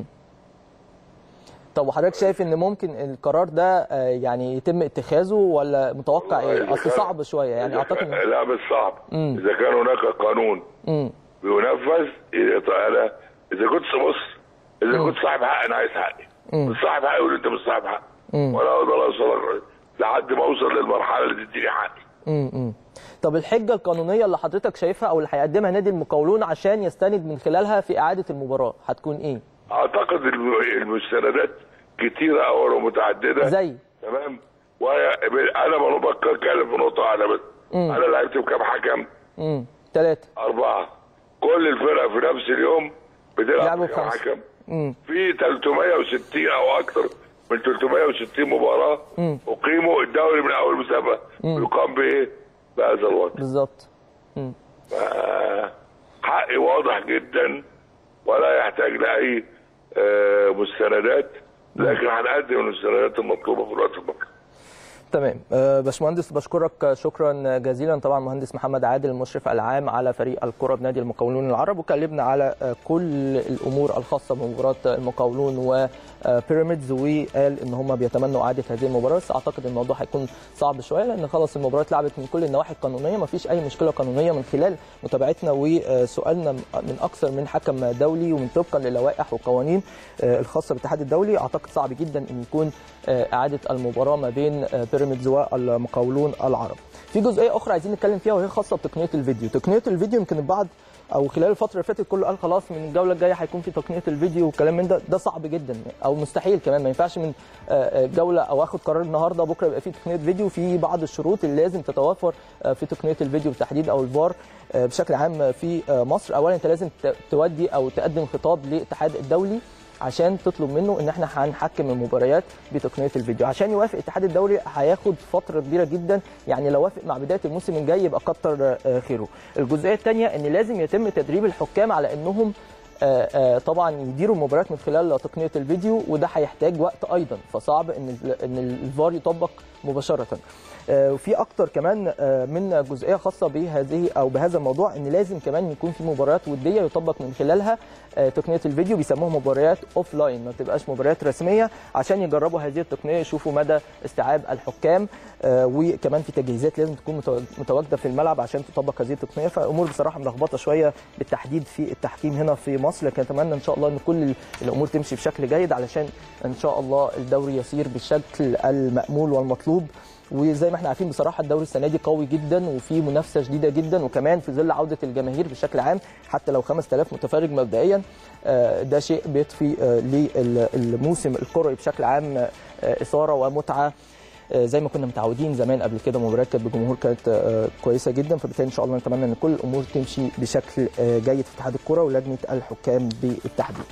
طب وحضرتك شايف ان ممكن القرار ده آه، يعني يتم اتخاذه ولا متوقع ايه إذا اصل كان- صعب شويه يعني إذا اعتقد كان- إن- لا مش صعب مم. إذا كان هناك قانون امم بينفذ إذا انا اذا كنت بص اذا كنت صاحب حق انا عايز حقي مش صاحب حق يقول انت مش صاحب حق ولا اقدر اوصل لحد ما اوصل للمرحله اللي تديني حقي امم طب الحجه القانونيه اللي حضرتك شايفها او اللي هيقدمها نادي المقاولون عشان يستند من خلالها في اعاده المباراه هتكون ايه اعتقد الم- المستندات كتيره أوي ومتعدده زي تمام وهي انا ما بتكلم في نقطه واحده بس انا لعبت بكام حكم امم ثلاثه اربعه كل الفرق في نفس اليوم بتلعب لعبوا بكام بخمسة. حكم امم في 360 او اكثر من 360 مباراه اقيموا الدوري من اول مسابقه يقام بايه؟ بهذا الوضع بالظبط آه، حقي واضح جدا ولا يحتاج لاي آه، مستندات لكن هنقدم المستندات المطلوبه في الوقت المطلوب تمام آه، باشمهندس بشكرك شكرا جزيلا طبعا مهندس محمد عادل المشرف العام على فريق الكره بنادي المقاولون العرب وكلمنا على آه، كل الامور الخاصه بمباراه المقاولون وبيراميدز وقال ان هم بيتمنوا اعاده هذه المباراه بس اعتقد الموضوع هيكون صعب شويه لان خلاص المباراه اتلعبت من كل النواحي القانونيه ما فيش اي مشكله قانونيه من خلال متابعتنا وسؤالنا من اكثر من حكم دولي ومن طبقا للوائح وقوانين آه، الخاصه بالاتحاد الدولي اعتقد صعب جدا ان يكون آه، اعاده المباراه ما بين آه، بيراميدز والمقاولون العرب. في جزئيه اخرى عايزين نتكلم فيها وهي خاصه بتقنيه الفيديو، تقنيه الفيديو يمكن البعض او خلال الفتره اللي فاتت كله قال خلاص من الجوله الجايه هيكون في تقنيه الفيديو والكلام من ده ده صعب جدا او مستحيل كمان ما ينفعش من آه، آه، جوله او اخد قرار النهارده بكره يبقى في تقنيه فيديو في بعض الشروط اللي لازم تتوافر آه، في تقنيه الفيديو بالتحديد او الفار آه، بشكل عام في آه، مصر اولا انت لازم ت- تودي او تقدم خطاب للاتحاد الدولي عشان تطلب منه ان احنا هنحكم المباريات بتقنيه الفيديو عشان يوافق الاتحاد الدولي هياخد فتره كبيره جدا يعني لو وافق مع بدايه الموسم الجاي يبقى كتر آه، خيره الجزئيه الثانيه ان لازم يتم تدريب الحكام على انهم آه، آه، طبعا يديروا المباريات من خلال تقنيه الفيديو وده هيحتاج وقت ايضا فصعب ان ال- ان الفار يطبق مباشره آه، وفي اكتر كمان آه، من جزئيه خاصه بهذه او بهذا الموضوع ان لازم كمان يكون في مباريات وديه يطبق من خلالها آه، تقنيه الفيديو بيسموها مباريات اوف لاين ما بتبقاش مباريات رسميه عشان يجربوا هذه التقنيه يشوفوا مدى استيعاب الحكام آه، وكمان في تجهيزات لازم تكون متوا- متواجده في الملعب عشان تطبق هذه التقنيه فامور بصراحه ملخبطه شويه بالتحديد في التحكيم هنا في مصر لكن اتمنى ان شاء الله ان كل الامور تمشي بشكل جيد علشان ان شاء الله الدوري يسير بالشكل المامول والمطلوب وزي ما احنا عارفين بصراحه الدوري السنه دي قوي جدا وفي منافسه شديده جدا وكمان في ظل عوده الجماهير بشكل عام حتى لو 5000 متفرج مبدئيا آه، ده شيء بيضفي آه، للموسم الكروي بشكل عام آه، اثاره ومتعه آه، زي ما كنا متعودين زمان قبل كده مباريات كانت بجمهور كانت آه، كويسه جدا فبالتالي ان شاء الله نتمنى ان كل الامور تمشي بشكل آه، جيد في اتحاد الكره ولجنه الحكام بالتحديد.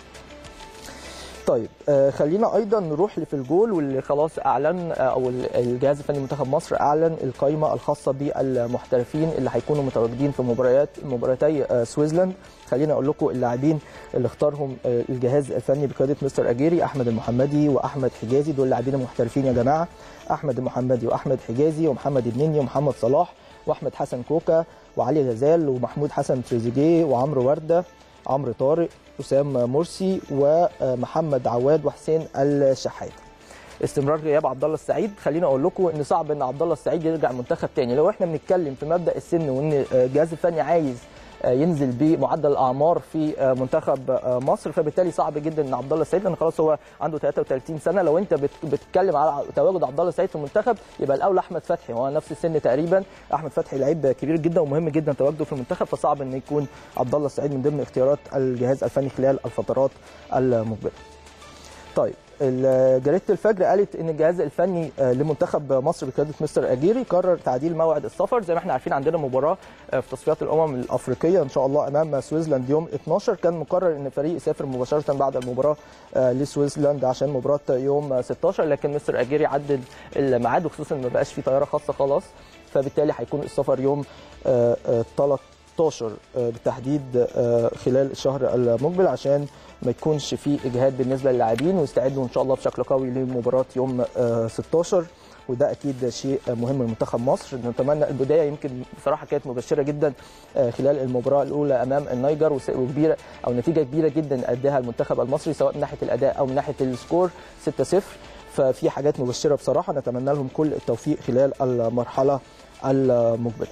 طيب آه خلينا ايضا نروح في الجول واللي خلاص اعلن آه او ال- الجهاز الفني منتخب مصر اعلن القائمه الخاصه بالمحترفين اللي هيكونوا متواجدين في مباريات مباراتي آه سويسلاند خلينا اقول لكم اللاعبين اللي اختارهم آه الجهاز الفني بقياده مستر اجيري احمد المحمدي واحمد حجازي دول لاعبين محترفين يا جماعه احمد المحمدي واحمد حجازي ومحمد النني ومحمد صلاح واحمد حسن كوكا وعلي غزال ومحمود حسن تريزيجيه وعمرو ورده عمرو طارق اسام مرسي ومحمد عواد وحسين الشحات استمرار غياب عبد الله السعيد خليني اقول لكم ان صعب ان عبد الله السعيد يرجع منتخب تاني لو احنا بنتكلم في مبدا السن وان الجهاز الفني عايز ينزل بمعدل الاعمار في منتخب مصر فبالتالي صعب جدا ان عبد الله السعيد لان خلاص هو عنده 33 سنه لو انت بتتكلم على تواجد عبد الله السعيد في المنتخب يبقى الاولى احمد فتحي هو نفس السن تقريبا احمد فتحي لعيب كبير جدا ومهم جدا تواجده في المنتخب فصعب ان يكون عبد الله السعيد من ضمن اختيارات الجهاز الفني خلال الفترات المقبله. طيب جريده الفجر قالت ان الجهاز الفني لمنتخب مصر بقياده مستر اجيري قرر تعديل موعد السفر زي ما احنا عارفين عندنا مباراه في تصفيات الامم الافريقيه ان شاء الله امام سويسلاند يوم 12 كان مقرر ان الفريق يسافر مباشره بعد المباراه لسويسلاند عشان مباراه يوم 16 لكن مستر اجيري عدل الميعاد وخصوصا ما بقاش في طياره خاصه خلاص فبالتالي هيكون السفر يوم 13 بالتحديد خلال الشهر المقبل عشان ما يكونش في اجهاد بالنسبه للاعبين ويستعدوا ان شاء الله بشكل قوي لمباراه يوم 16 وده اكيد شيء مهم لمنتخب مصر نتمنى البدايه يمكن بصراحه كانت مبشره جدا خلال المباراه الاولى امام النيجر وكبيره او نتيجه كبيره جدا اداها المنتخب المصري سواء من ناحيه الاداء او من ناحيه السكور 6-0 ففي حاجات مبشره بصراحه نتمنى لهم كل التوفيق خلال المرحله المقبله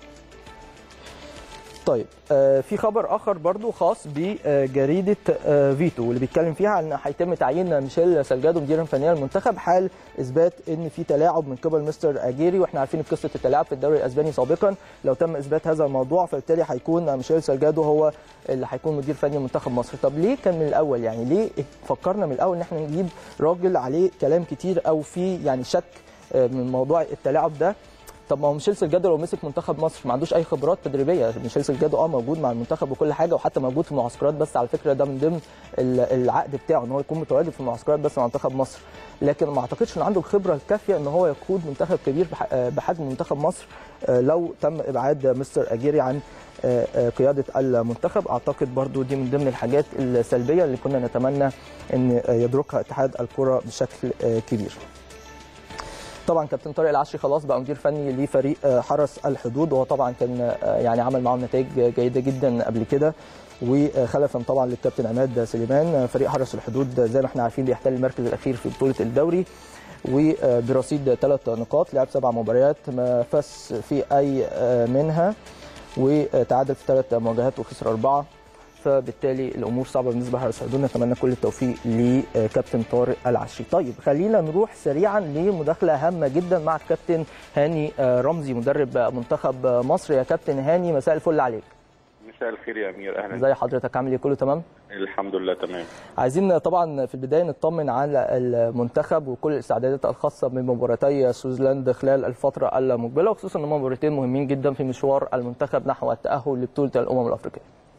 طيب آه في خبر اخر برضو خاص بجريده آه فيتو واللي بيتكلم فيها ان هيتم تعيين ميشيل سالجادو مديرا فنيا للمنتخب حال اثبات ان في تلاعب من قبل مستر اجيري واحنا عارفين قصه التلاعب في الدوري الاسباني سابقا لو تم اثبات هذا الموضوع فبالتالي هيكون ميشيل سالجادو هو اللي هيكون مدير فني منتخب مصر طب ليه كان من الاول يعني ليه فكرنا من الاول ان احنا نجيب راجل عليه كلام كتير او في يعني شك آه من موضوع التلاعب ده طب ما هو ميشيل سلجادو لو مسك منتخب مصر ما عندوش اي خبرات تدريبيه ميشيل سلجادو اه موجود مع المنتخب وكل حاجه وحتى موجود في المعسكرات بس على فكره ده من ضمن العقد بتاعه ان هو يكون متواجد في المعسكرات بس مع منتخب مصر لكن ما اعتقدش ان عنده الخبره الكافيه ان هو يقود منتخب كبير بحجم منتخب مصر لو تم ابعاد مستر اجيري عن قياده المنتخب اعتقد برضو دي من ضمن الحاجات السلبيه اللي كنا نتمنى ان يدركها اتحاد الكره بشكل كبير طبعا كابتن طارق العشري خلاص بقى مدير فني لفريق حرس الحدود وهو طبعا كان يعني عمل معاهم نتائج جيده جدا قبل كده وخلفا طبعا للكابتن عماد سليمان فريق حرس الحدود زي ما احنا عارفين بيحتل المركز الاخير في بطوله الدوري وبرصيد ثلاث نقاط لعب سبع مباريات ما فاز في اي منها وتعادل في ثلاث مواجهات وخسر اربعه فبالتالي الامور صعبه بالنسبه لحرس الحدود نتمنى كل التوفيق لكابتن طارق العشري طيب خلينا نروح سريعا لمداخله هامه جدا مع الكابتن هاني رمزي مدرب منتخب مصر يا كابتن هاني مساء الفل عليك مساء الخير يا امير اهلا ازي حضرتك عامل ايه كله تمام الحمد لله تمام عايزين طبعا في البدايه نطمن على المنتخب وكل الاستعدادات الخاصه بمباراتي سويسلاند خلال الفتره المقبله وخصوصا ان هم مباراتين مهمين جدا في مشوار المنتخب نحو التاهل لبطوله الامم الافريقيه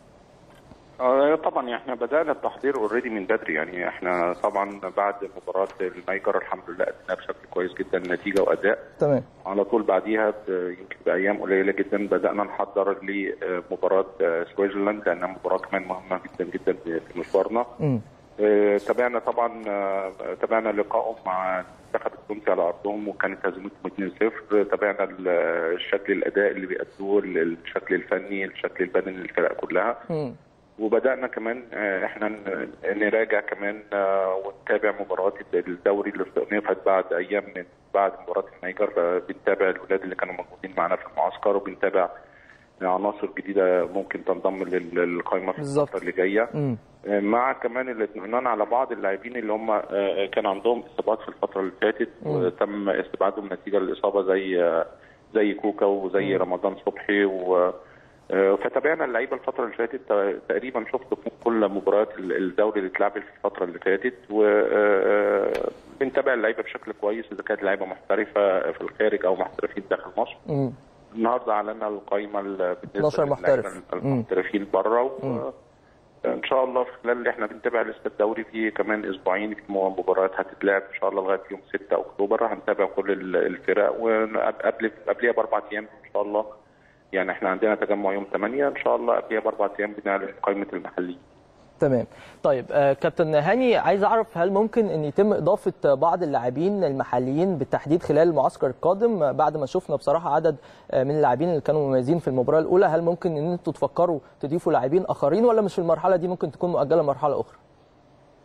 طبعا احنا بدانا التحضير اوريدي من بدري يعني احنا طبعا بعد مباراه النيجر الحمد لله ادينا بشكل كويس جدا نتيجه واداء تمام على طول بعديها يمكن بايام قليله جدا بدانا نحضر لمباراه سويسرلاند لانها مباراه كمان مهمه جدا جدا في مشوارنا تابعنا طبعا تابعنا لقائهم مع المنتخب التونسي على ارضهم وكانت هزيمتهم 2-0 تابعنا الشكل الاداء اللي بيأدوه الشكل الفني الشكل البدني للفرق كلها م. وبدانا كمان احنا نراجع كمان ونتابع مباريات الدوري اللي استئنفت بعد ايام من بعد مباراه النيجر بنتابع الاولاد اللي كانوا موجودين معانا في المعسكر وبنتابع عناصر جديده ممكن تنضم للقائمه في الفتره اللي جايه مع كمان الاطمئنان على بعض اللاعبين اللي هم كان عندهم اصابات في الفتره اللي فاتت وتم استبعادهم نتيجه الاصابه زي زي كوكا وزي رمضان صبحي و فتابعنا اللعيبه الفتره اللي فاتت تقريبا شفت كل مباريات الدوري اللي اتلعبت في الفتره اللي فاتت وبنتابع اللعيبه بشكل كويس اذا كانت لعيبه محترفه في الخارج او محترفين داخل مصر. م. النهارده اعلنا القائمه بالنسبه محترف المحترفين بره و... ان شاء الله في خلال اللي احنا بنتابع لسه الدوري في كمان اسبوعين في مباريات هتتلعب ان شاء الله لغايه يوم 6 اكتوبر هنتابع كل الفرق وقبل قبلها باربع ايام ان شاء الله يعني احنا عندنا تجمع يوم 8 ان شاء الله قبلها باربع ايام بنعلن قائمه المحليين. تمام طيب آه كابتن هاني عايز اعرف هل ممكن ان يتم اضافه بعض اللاعبين المحليين بالتحديد خلال المعسكر القادم بعد ما شفنا بصراحه عدد من اللاعبين اللي كانوا مميزين في المباراه الاولى هل ممكن ان انتوا تفكروا تضيفوا لاعبين اخرين ولا مش في المرحله دي ممكن تكون مؤجله لمرحله اخرى؟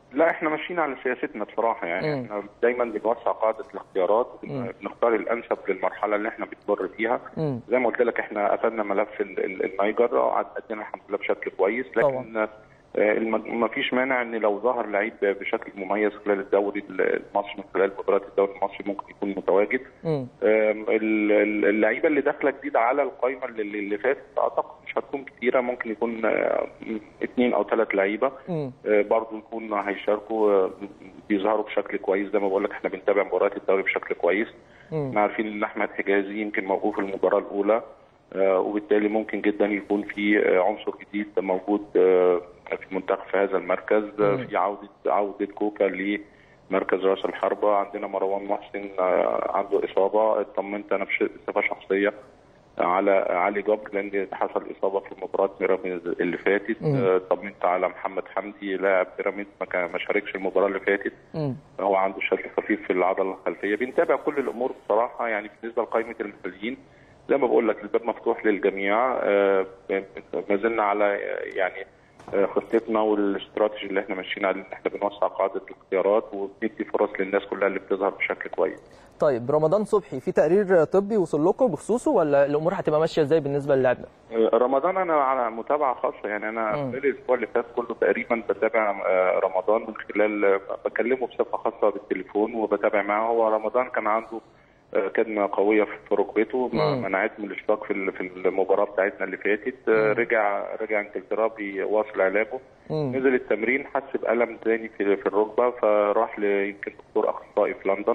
لا احنا ماشيين على سياستنا بصراحه يعني مم. احنا دايما بنوسع قاعده الاختيارات مم. بنختار الانسب للمرحله اللي احنا بنمر فيها مم. زي ما قلت لك احنا قفلنا ملف ال- ال- النيجر وعدينا الحمد لله بشكل كويس لكن آه، الم- ما فيش مانع ان لو ظهر لعيب بشكل مميز خلال الدوري المصري من خلال مباريات الدوري المصري ممكن يكون متواجد مم. آم، ال- ال- اللعيبه اللي داخله جديد على القائمه اللي, اللي فاتت اعتقد مش هتكون كتيره ممكن يكون آه، اثنين او ثلاث لعيبه مم. آه، برضه يكون هيشاركوا آه، بيظهروا بشكل كويس زي ما بقول لك احنا بنتابع مباريات الدوري بشكل كويس مم. احنا عارفين ان احمد حجازي يمكن موقوف في المباراه الاولى آه، وبالتالي ممكن جدا يكون في آه، عنصر جديد موجود آه، في المنتخب في هذا المركز آه، في عوده عوده كوكا لمركز راس الحربه عندنا مروان محسن آه، عنده اصابه اطمنت انا بش- بصفه شخصيه على علي جبر لان حصل اصابه في مباراه بيراميدز اللي فاتت مم. آه، طمنت على محمد حمدي لاعب بيراميدز ما كان- ما شاركش المباراه اللي فاتت مم. هو عنده شد خفيف في العضله الخلفيه بنتابع كل الامور بصراحه يعني بالنسبه لقائمه المحليين زي ما بقول لك الباب مفتوح للجميع آه، ما زلنا على آه، يعني آه، خطتنا والاستراتيجي اللي احنا ماشيين عليه ان احنا بنوسع قاعده الاختيارات وبندي فرص للناس كلها اللي بتظهر بشكل كويس. طيب رمضان صبحي في تقرير طبي وصل لكم بخصوصه ولا الامور هتبقى ماشيه ازاي بالنسبه للاعب ده؟ آه، رمضان انا على متابعه خاصه يعني انا مم. خلال الاسبوع اللي فات كله تقريبا بتابع آه، رمضان من خلال آه، بكلمه بصفه خاصه بالتليفون وبتابع معاه هو رمضان كان عنده آه، كدمه قويه في ركبته ما- مم. منعته من الاشتراك في ال- في المباراه بتاعتنا اللي فاتت آه، رجع رجع انجلترا بيواصل علاجه مم. نزل التمرين حس بالم تاني في في الركبه فراح ل- يمكن دكتور اخصائي في لندن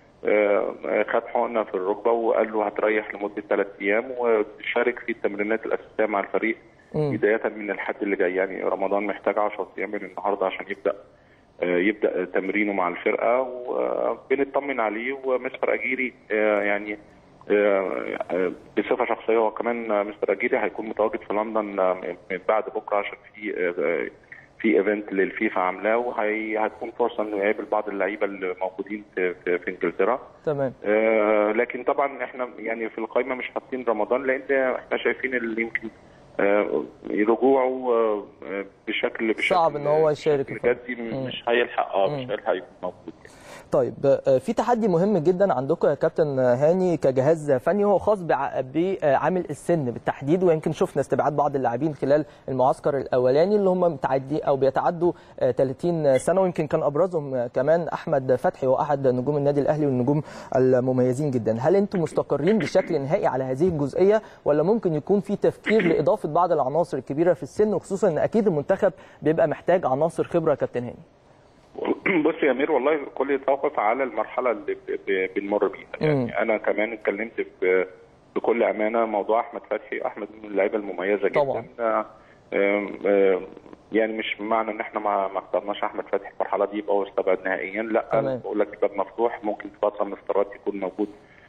آه، خد حقنه في الركبه وقال له هتريح لمده ثلاث ايام وتشارك في التمرينات الاساسيه مع الفريق مم. بدايه من الحد اللي جاي يعني رمضان محتاج 10 ايام من النهارده عشان يبدا آه، يبدا تمرينه مع الفرقه وبنطمن عليه ومستر اجيري آه، يعني آه، آه، بصفه شخصيه هو كمان آه، مستر اجيري هيكون متواجد في لندن آه، من بعد بكره عشان في آه، في ايفنت للفيفا عاملاه وهتكون فرصه انه يقابل بعض اللعيبه اللي موجودين في, في, في انجلترا تمام آه، لكن طبعا احنا يعني في القائمه مش حاطين رمضان لان احنا شايفين اللي يمكن آه، رجوعه آه، بشكل بشكل صعب إن هو يشارك بشكل جدي مش هيلحق اه مش هيلحق يكون موجود طيب آه، في تحدي مهم جدا عندكم يا كابتن هاني كجهاز فني هو خاص بع- بعامل السن بالتحديد ويمكن شفنا استبعاد بعض اللاعبين خلال المعسكر الاولاني اللي هم متعدي او بيتعدوا آه، 30 سنه ويمكن كان ابرزهم آه، كمان احمد فتحي واحد نجوم النادي الاهلي والنجوم المميزين جدا هل انتم مستقرين بشكل نهائي على هذه الجزئيه ولا ممكن يكون في تفكير لاضافه بعض العناصر الكبيره في السن وخصوصا ان اكيد المنتخب بيبقى محتاج عناصر خبره يا كابتن هاني بص يا امير والله كل يتوقف على المرحله اللي ب- ب- بنمر بيها يعني انا كمان اتكلمت ب- بكل امانه موضوع احمد فتحي احمد من اللعيبه المميزه جدا طبعاً. آه، آم، آم، يعني مش معنى ان احنا ما ما اخترناش احمد فتحي في المرحله دي يبقى هو استبعد نهائيا لا تمام. انا بقول لك الباب مفتوح ممكن في فتره من الفترات يكون موجود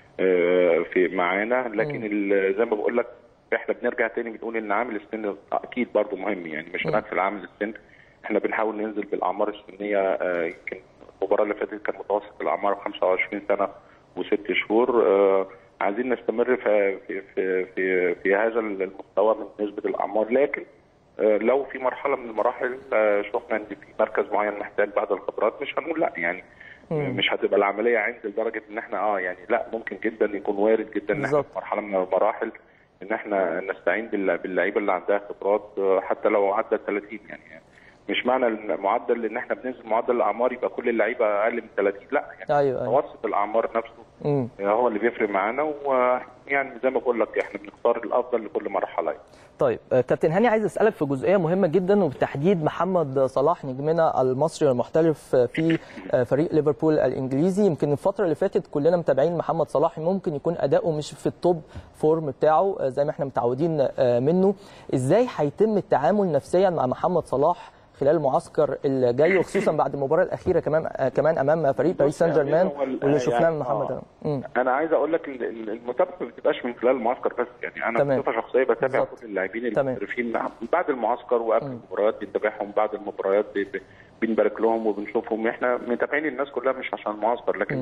آه، في معانا لكن ال- زي ما بقول لك احنا بنرجع تاني بنقول ان عامل السن اكيد برضه مهم يعني مش هنغفل عامل السن احنا بنحاول ننزل بالاعمار السنيه آه، يمكن المباراه اللي فاتت كان متوسط الاعمار 25 سنه وست شهور آه، عايزين نستمر في في في في, في هذا المستوى من نسبه الاعمار لكن آه، لو في مرحله من المراحل آه، شفنا ان في مركز معين محتاج بعض الخبرات مش هنقول لا يعني مش هتبقى العمليه عند لدرجه ان احنا اه يعني لا ممكن جدا يكون وارد جدا ان احنا بالظبط. في مرحله من المراحل ان احنا نستعين بالل- باللعيبه اللي عندها خبرات آه، حتى لو عدت 30 يعني مش معنى المعدل ان احنا بننزل معدل الاعمار يبقى كل اللعيبه اقل من 30 لا يعني ايوه ايوه متوسط الاعمار نفسه مم. هو اللي بيفرق معانا ويعني زي ما بقول لك احنا بنختار الافضل لكل مرحله طيب آه، كابتن هاني عايز اسالك في جزئيه مهمه جدا وبالتحديد محمد صلاح نجمنا المصري المحترف في آه، فريق ليفربول الانجليزي يمكن الفتره اللي فاتت كلنا متابعين محمد صلاح ممكن يكون اداؤه مش في التوب فورم بتاعه آه، زي ما احنا متعودين آه، منه ازاي هيتم التعامل نفسيا مع محمد صلاح خلال المعسكر الجاي وخصوصا بعد المباراه الاخيره كمان آه، كمان امام فريق باريس سان جيرمان هو ال- واللي شفناه يعني من محمد آه. مم. انا عايز اقول لك ال- ال- المتابعه ما بتبقاش من خلال المعسكر بس يعني انا تمام. بصفه شخصيه بتابع بالظبط. كل اللاعبين تمام. المحترفين بعد المعسكر وقبل المباريات بنتابعهم بعد المباريات ب- ب- بنبارك لهم وبنشوفهم احنا متابعين الناس كلها مش عشان المعسكر لكن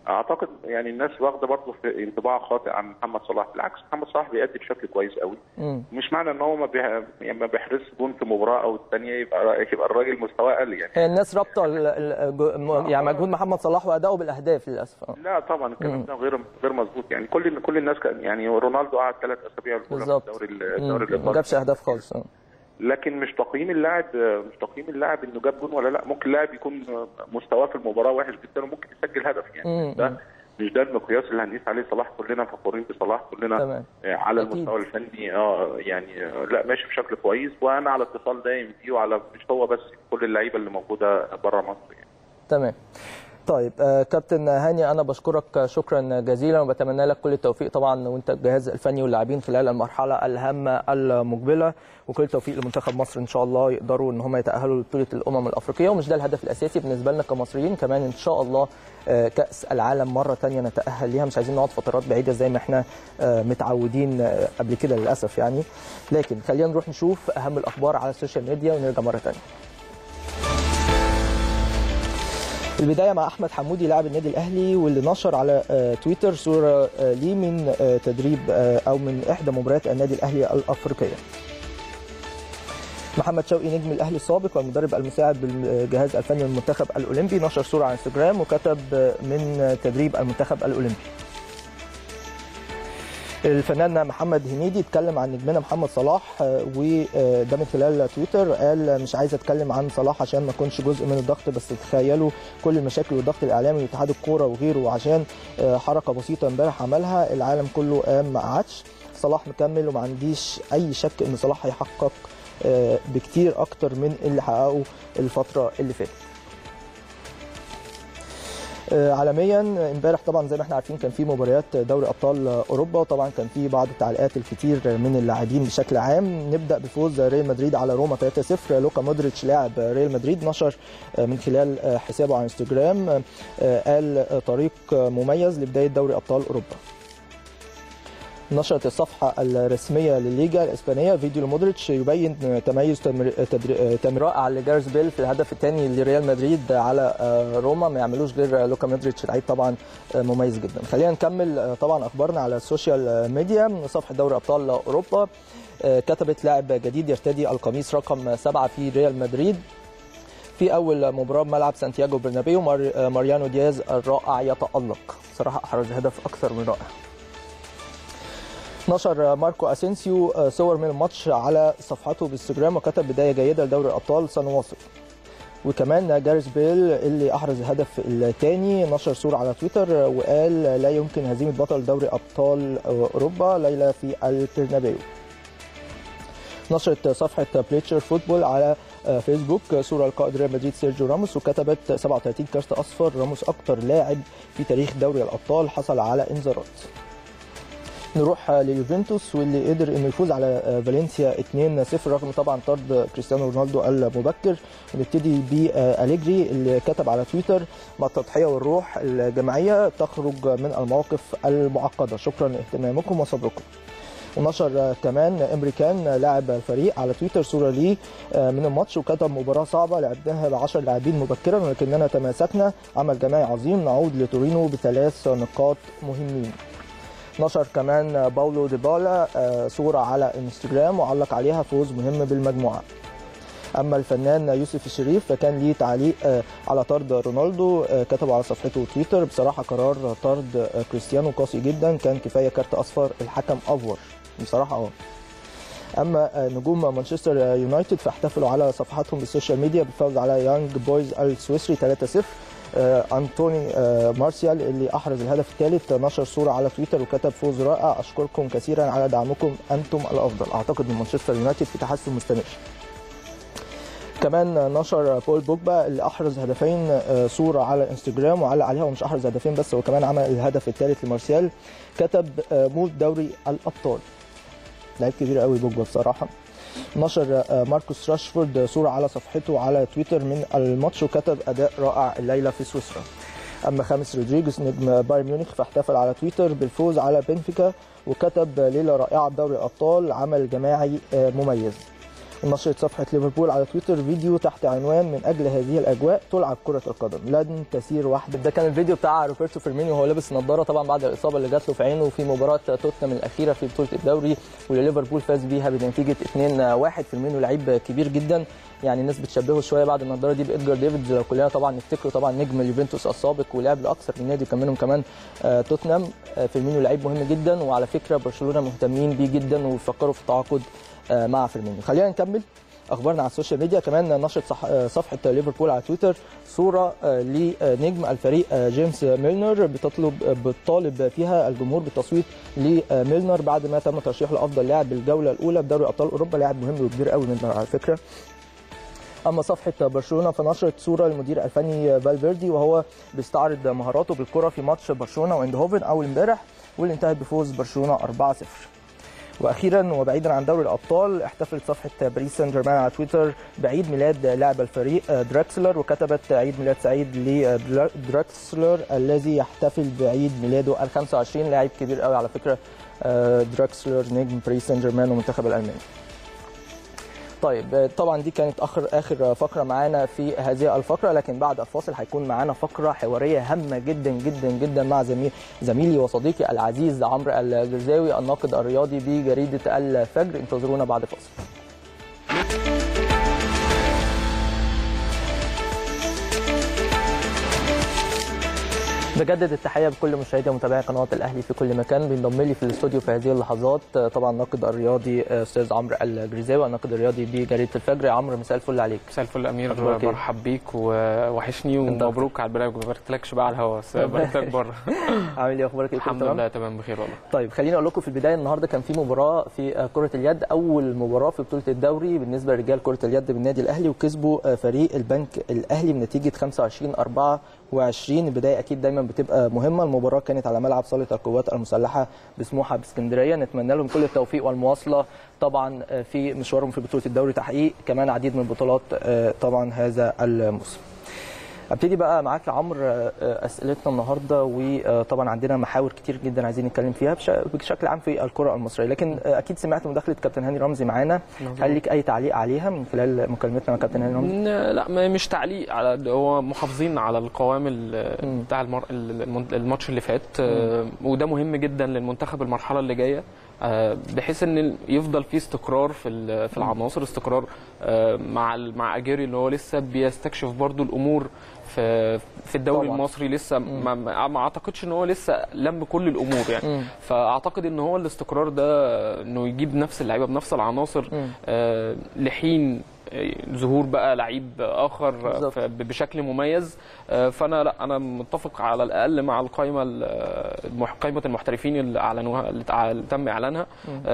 اعتقد يعني الناس واخده برضه في انطباع خاطئ عن محمد صلاح بالعكس محمد صلاح بيأدي بشكل كويس قوي مم. مش معنى ان هو ما بيه... يعني ما بيحرزش جون في مباراه او الثانيه يبقى يبقى الراجل مستواه اقل يعني هي الناس رابطه ال- ال- جو- م- يعني مجهود محمد صلاح وادائه بالاهداف للاسف آه. لا طبعا الكلام ده غير غير مظبوط يعني كل كل الناس كان يعني رونالدو قعد ثلاث اسابيع الأولى في بالظبط الدوري ال- مم. الدوري ما الايطالي جابش اهداف خالص آه. لكن مش تقييم اللاعب مش تقييم اللاعب انه جاب جون ولا لا ممكن لاعب يكون مستواه في المباراه وحش جدا وممكن يسجل هدف يعني مم. ده مش ده المقياس اللي هنقيس عليه صلاح كلنا فخورين بصلاح كلنا تمام. آه، على أكيد. المستوى الفني اه يعني آه، لا ماشي بشكل كويس وانا على اتصال دايم بيه وعلى مش هو بس كل اللعيبه اللي موجوده بره مصر يعني تمام طيب آه، كابتن هاني انا بشكرك شكرا جزيلا وبتمنى لك كل التوفيق طبعا وانت الجهاز الفني واللاعبين خلال المرحله الهامه المقبله وكل التوفيق لمنتخب مصر ان شاء الله يقدروا ان هم يتاهلوا لبطوله الامم الافريقيه ومش ده الهدف الاساسي بالنسبه لنا كمصريين كمان ان شاء الله آه، كاس العالم مره تانية نتاهل ليها مش عايزين نقعد فترات بعيده زي ما احنا آه، متعودين آه، قبل كده للاسف يعني لكن خلينا نروح نشوف اهم الاخبار على السوشيال ميديا ونرجع مره تانية البدايه مع احمد حمودي لاعب النادي الاهلي واللي نشر على آه، تويتر صوره آه، ليه من آه، تدريب آه، او من احدى مباريات النادي الاهلي الافريقيه محمد شوقي نجم الاهلي السابق والمدرب المساعد بالجهاز الفني للمنتخب الاولمبي نشر صوره على انستجرام وكتب آه، من تدريب المنتخب الاولمبي الفنان محمد هنيدي اتكلم عن نجمنا محمد صلاح آه، وده من خلال تويتر قال مش عايز اتكلم عن صلاح عشان ما اكونش جزء من الضغط بس تخيلوا كل المشاكل والضغط الاعلامي واتحاد الكوره وغيره وعشان آه، حركه بسيطه امبارح عملها العالم كله قام ما قعدش صلاح مكمل وما عنديش اي شك ان صلاح هيحقق آه، بكتير اكتر من اللي حققه الفتره اللي فاتت آه، عالميا امبارح طبعا زي ما احنا عارفين كان في مباريات دوري ابطال اوروبا وطبعا كان في بعض التعليقات الكتير من اللاعبين بشكل عام نبدا بفوز ريال مدريد على روما 3-0 لوكا مودريتش لاعب ريال مدريد نشر آه، من خلال آه، حسابه على انستجرام آه، قال آه، طريق مميز لبدايه دوري ابطال اوروبا نشرت الصفحة الرسمية للليجا الإسبانية فيديو لمودريتش يبين تميز تمر- تدر- تمرير رائع لجارس بيل في الهدف الثاني لريال مدريد على آه، روما ما يعملوش غير لوكا مودريتش لعيب طبعا آه، مميز جدا خلينا نكمل آه، طبعا أخبارنا على السوشيال ميديا صفحة دوري أبطال أوروبا آه، كتبت لاعب جديد يرتدي القميص رقم سبعة في ريال مدريد في اول مباراه بملعب سانتياغو برنابيو مار... آه، ماريانو دياز الرائع يتالق صراحه احرز هدف اكثر من رائع نشر ماركو اسينسيو صور من الماتش على صفحته بالانستجرام وكتب بدايه جيده لدوري الابطال سنواصل وكمان جاريس بيل اللي احرز الهدف الثاني نشر صوره على تويتر وقال لا يمكن هزيمه بطل دوري ابطال اوروبا ليله في البرنابيو نشرت صفحه بليتشر فوتبول على فيسبوك صوره لقائد ريال مدريد سيرجيو راموس وكتبت 37 كارت اصفر راموس اكتر لاعب في تاريخ دوري الابطال حصل على انذارات نروح ليوفنتوس واللي قدر انه يفوز على فالنسيا 2-0 رغم طبعا طرد كريستيانو رونالدو المبكر ونبتدي باليجري اللي كتب على تويتر مع التضحيه والروح الجماعيه تخرج من المواقف المعقده شكرا لاهتمامكم وصبركم ونشر كمان امريكان لاعب الفريق على تويتر صوره ليه من الماتش وكتب مباراه صعبه لعبناها ب 10 لاعبين مبكرا ولكننا تماسكنا عمل جماعي عظيم نعود لتورينو بثلاث نقاط مهمين نشر كمان باولو ديبالا صورة على انستجرام وعلق عليها فوز مهم بالمجموعة أما الفنان يوسف الشريف فكان ليه تعليق على طرد رونالدو كتبه على صفحته تويتر بصراحة قرار طرد كريستيانو قاسي جدا كان كفاية كارت أصفر الحكم أفور بصراحة اه اما نجوم مانشستر يونايتد فاحتفلوا على صفحاتهم بالسوشيال ميديا بالفوز على يانج بويز السويسري 3-0 انطوني مارسيال اللي احرز الهدف الثالث نشر صوره على تويتر وكتب فوز رائع اشكركم كثيرا على دعمكم انتم الافضل اعتقد ان مانشستر يونايتد في تحسن مستمر كمان نشر بول بوجبا اللي احرز هدفين صوره على انستجرام وعلق عليها ومش احرز هدفين بس هو كمان عمل الهدف الثالث لمارسيال كتب موت دوري الابطال لعيب كبير قوي بوجبا بصراحه نشر ماركوس راشفورد صورة على صفحته على تويتر من الماتش وكتب أداء رائع الليلة في سويسرا أما خامس رودريجيز نجم بايرن ميونخ فاحتفل على تويتر بالفوز على بنفيكا وكتب ليلة رائعة بدوري الأبطال عمل جماعي مميز نشرت صفحة ليفربول على تويتر فيديو تحت عنوان من أجل هذه الأجواء تلعب كرة القدم لن تسير وحده ده كان الفيديو بتاع روبرتو فيرمينيو وهو لابس نظارة طبعا بعد الإصابة اللي جات له في عينه في مباراة توتنهام الأخيرة في بطولة الدوري واللي ليفربول فاز بيها بنتيجة 2-1 فيرمينيو لعيب كبير جدا يعني الناس بتشبهه شويه بعد النضاره دي بادجار ديفيدز لو كلنا طبعا نفتكره طبعا نجم اليوفنتوس السابق ولعب لاكثر من نادي كان منهم كمان آه توتنهام آه فيرمينيو لعيب مهم جدا وعلى فكره برشلونه مهتمين بيه جدا وبيفكروا في التعاقد آه مع فيرمينيو خلينا نكمل اخبارنا على السوشيال ميديا كمان نشرت صح صفحه ليفربول على تويتر صوره لنجم الفريق جيمس ميلنر بتطلب بتطالب فيها الجمهور بالتصويت لميلنر بعد ما تم ترشيحه لافضل لاعب بالجوله الاولى بدوري ابطال اوروبا لاعب مهم وكبير قوي ميلنر على فكره اما صفحه برشلونه فنشرت صوره للمدير الفني فالفيردي وهو بيستعرض مهاراته بالكره في ماتش برشلونه واندهوفن اول امبارح واللي انتهت بفوز برشلونه 4-0 واخيرا وبعيدا عن دوري الابطال احتفلت صفحه باريس سان جيرمان على تويتر بعيد ميلاد لاعب الفريق دراكسلر وكتبت عيد ميلاد سعيد لدراكسلر الذي يحتفل بعيد ميلاده ال 25 لاعب كبير قوي على فكره دراكسلر نجم باريس سان جيرمان ومنتخب الالماني طيب طبعا دي كانت اخر اخر فقره معانا في هذه الفقره لكن بعد الفاصل هيكون معانا فقره حواريه هامه جدا جدا جدا مع زميل زميلي وصديقي العزيز عمرو الجرزاوي الناقد الرياضي بجريده الفجر انتظرونا بعد فاصل بجدد التحيه بكل مشاهدي ومتابعي قناه الاهلي في كل مكان بينضم لي في الاستوديو في هذه اللحظات طبعا الناقد الرياضي استاذ عمرو الجريزاوي الناقد الرياضي بجريده الفجر يا عمرو مساء الفل عليك مساء الفل امير مرحب بيك ووحشني ومبروك على البرنامج ما باركتلكش بقى على الهوا بس باركتلك بره عامل ايه اخبارك ايه الحمد لله تمام بخير والله طيب خليني اقول لكم في البدايه النهارده كان في مباراه في كره اليد اول مباراه في بطوله الدوري بالنسبه لرجال كره اليد بالنادي الاهلي وكسبوا فريق البنك الاهلي بنتيجه 25 4 20 البدايه اكيد دايما بتبقى مهمه المباراه كانت على ملعب صاله القوات المسلحه بسموحه باسكندريه نتمنى لهم كل التوفيق والمواصله طبعا في مشوارهم في بطوله الدوري تحقيق كمان عديد من البطولات طبعا هذا الموسم ابتدي بقى معاك يا عمرو اسئلتنا النهارده وطبعا عندنا محاور كتير جدا عايزين نتكلم فيها بشكل عام في الكره المصريه لكن اكيد سمعت مداخله كابتن هاني رمزي معانا هل لك اي تعليق عليها من خلال مكالمتنا مع كابتن هاني رمزي لا مش تعليق على هو محافظين على القوام بتاع المر... الماتش اللي فات وده مهم جدا للمنتخب المرحله اللي جايه بحيث ان يفضل في استقرار في في العناصر استقرار مع مع اجيري اللي هو لسه بيستكشف برضو الامور في في الدوري طبعا. المصري لسه ما, ما اعتقدش ان هو لسه لم كل الامور يعني م. فاعتقد ان هو الاستقرار ده انه يجيب نفس اللعيبه بنفس العناصر آه لحين ظهور بقى لعيب اخر بالزبط. بشكل مميز فانا لا انا متفق على الاقل مع القائمه قائمه المحترفين اللي اعلنوها اللي تم اعلانها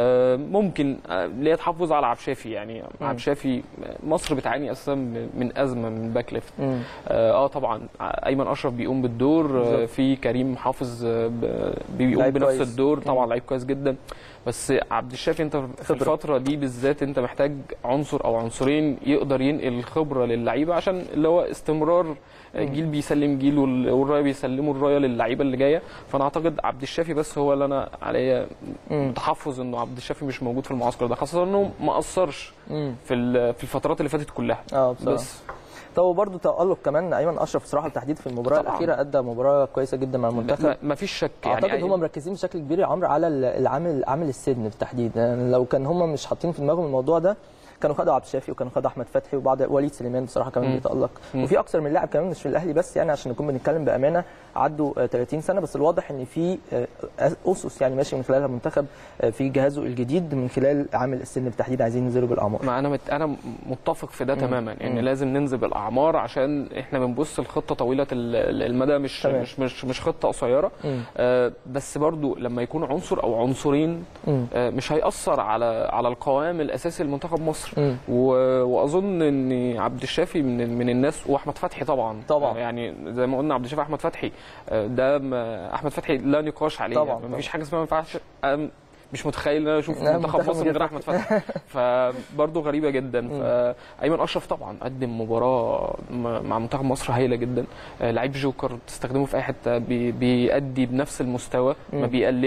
ممكن اللي هي تحافظ على عبد الشافي يعني عبد الشافي مصر بتعاني اساسا من ازمه من باك ليفت اه طبعا ايمن اشرف بيقوم بالدور بالزبط. في كريم حافظ بيقوم بنفس كويس. الدور طبعا لعيب كويس جدا بس عبد الشافي انت في الفتره دي بالذات انت محتاج عنصر او عنصرين يقدر ينقل الخبره للعيبه عشان اللي هو استمرار جيل بيسلم جيل والرايه بيسلموا الرايه للعيبه اللي جايه فانا اعتقد عبد الشافي بس هو اللي انا عليا تحفظ انه عبد الشافي مش موجود في المعسكر ده خاصه انه ما قصرش في في الفترات اللي فاتت كلها اه بس طب وبرده تألق كمان ايمن اشرف بصراحه بالتحديد في المباراه طبعا. الاخيره ادى مباراه كويسه جدا مع المنتخب ما فيش شك يعني اعتقد هم مركزين بشكل كبير يا عمرو على العامل عامل السن بالتحديد يعني لو كان هم مش حاطين في دماغهم الموضوع ده كانوا خدوا عبد الشافي وكانوا خدوا احمد فتحي وبعض وليد سليمان بصراحه كمان بيتالق وفي اكثر من لاعب كمان مش في الاهلي بس يعني عشان نكون بنتكلم بامانه عدوا 30 سنه بس الواضح ان في اسس يعني ماشي من خلالها المنتخب في جهازه الجديد من خلال عامل السن بالتحديد عايزين ينزلوا بالاعمار ما انا مت... انا متفق في ده مم. تماما يعني مم. لازم ننزل بالاعمار عشان احنا بنبص لخطه طويله المدى مش تمام. مش مش مش خطه قصيره آه بس برضو لما يكون عنصر او عنصرين آه مش هياثر على على القوام الاساسي لمنتخب مصر و... واظن ان عبد الشافي من من الناس واحمد فتحي طبعا طبعا يعني زي ما قلنا عبد الشافي احمد فتحي ده احمد فتحي لا نقاش عليه طبعا يعني مفيش حاجه اسمها ما ينفعش مش متخيل ان انا اشوف منتخب مصر من غير احمد فتحي فبرضه غريبه جدا فايمن اشرف طبعا قدم مباراه مع منتخب مصر هايله جدا لعيب جوكر تستخدمه في اي حته بي بيأدي بنفس المستوى ما بيقللش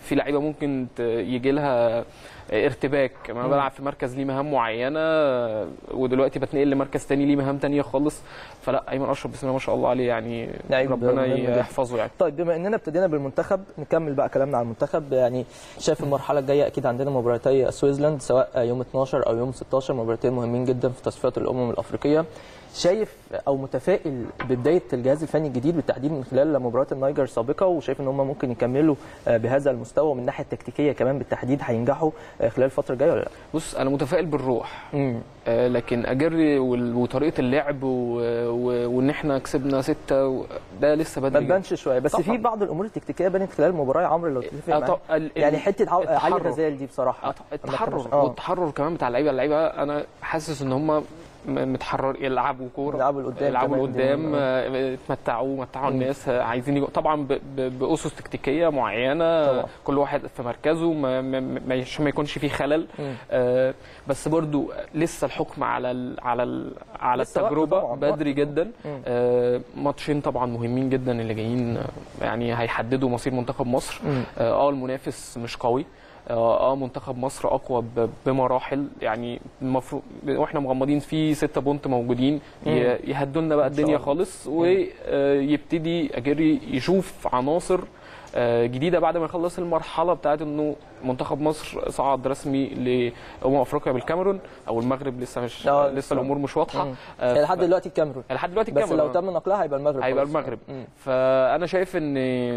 في لعيبه ممكن ت- يجي لها ارتباك انا بلعب في مركز ليه مهام معينه ودلوقتي بتنقل لمركز تاني ليه مهام تانية خالص فلا ايمن اشرف بسم الله ما شاء الله عليه يعني لعيب ربنا مهم جدا. يحفظه يعني طيب بما اننا ابتدينا بالمنتخب نكمل بقى كلامنا عن المنتخب يعني شايف المرحله الجايه اكيد عندنا مباراتي سويسلاند سواء يوم 12 او يوم 16 مباراتين مهمين جدا في تصفيات الامم الافريقيه شايف او متفائل ببدايه الجهاز الفني الجديد بالتحديد من خلال مباراه النيجر السابقه وشايف ان هم ممكن يكملوا آه، بهذا المستوى ومن الناحيه التكتيكيه كمان بالتحديد هينجحوا آه، خلال الفتره الجايه ولا لا؟ بص انا متفائل بالروح امم آه، لكن اجري وال- وطريقه اللعب و- و- وان احنا كسبنا سته و- ده لسه ما بدري جدا. تبانش شويه بس طبعاً. في بعض الامور التكتيكيه بانت خلال المباراه يا عمرو لو تتفق آه، معايا طب- ال- يعني ال- حته عو- علي التحرر. غزال دي بصراحه آه، التحرر آه. والتحرر كمان بتاع اللعيبه اللعيبه انا حاسس ان هم متحرر يلعبوا كوره يلعبوا لقدام يلعبوا كمان دي لقدام مهمة. آه، يتمتعوا متعوا الناس آه، عايزين يجوا طبعا ب- ب- باسس تكتيكيه معينه طبعا. كل واحد في مركزه ما, ما, ما, عشان ما يكونش فيه خلل مم. آه، بس برضو لسه الحكم على ال على ال على لسه وقت التجربه طبعاً، بدري جدا مم. آه، ماتشين طبعا مهمين جدا اللي جايين آه، يعني هيحددوا مصير منتخب مصر مم. اه آه، المنافس مش قوي اه آه، منتخب مصر اقوى ب- بمراحل يعني المفروض واحنا مغمضين في ستة بونت موجودين ي- يهدوا لنا بقى إن شاء الدنيا الله. خالص ويبتدي اجري يشوف عناصر آه، جديده بعد ما يخلص المرحله بتاعت انه منتخب مصر صعد رسمي لامم افريقيا بالكاميرون او المغرب لسه مش آه، لسه لسه. الامور مش واضحه مم. آه، يعني لحد ف- دلوقتي الكاميرون لحد دلوقتي بس الكاميرون لو تم نقلها هيبقى المغرب هيبقى خلاص. المغرب مم. فانا شايف ان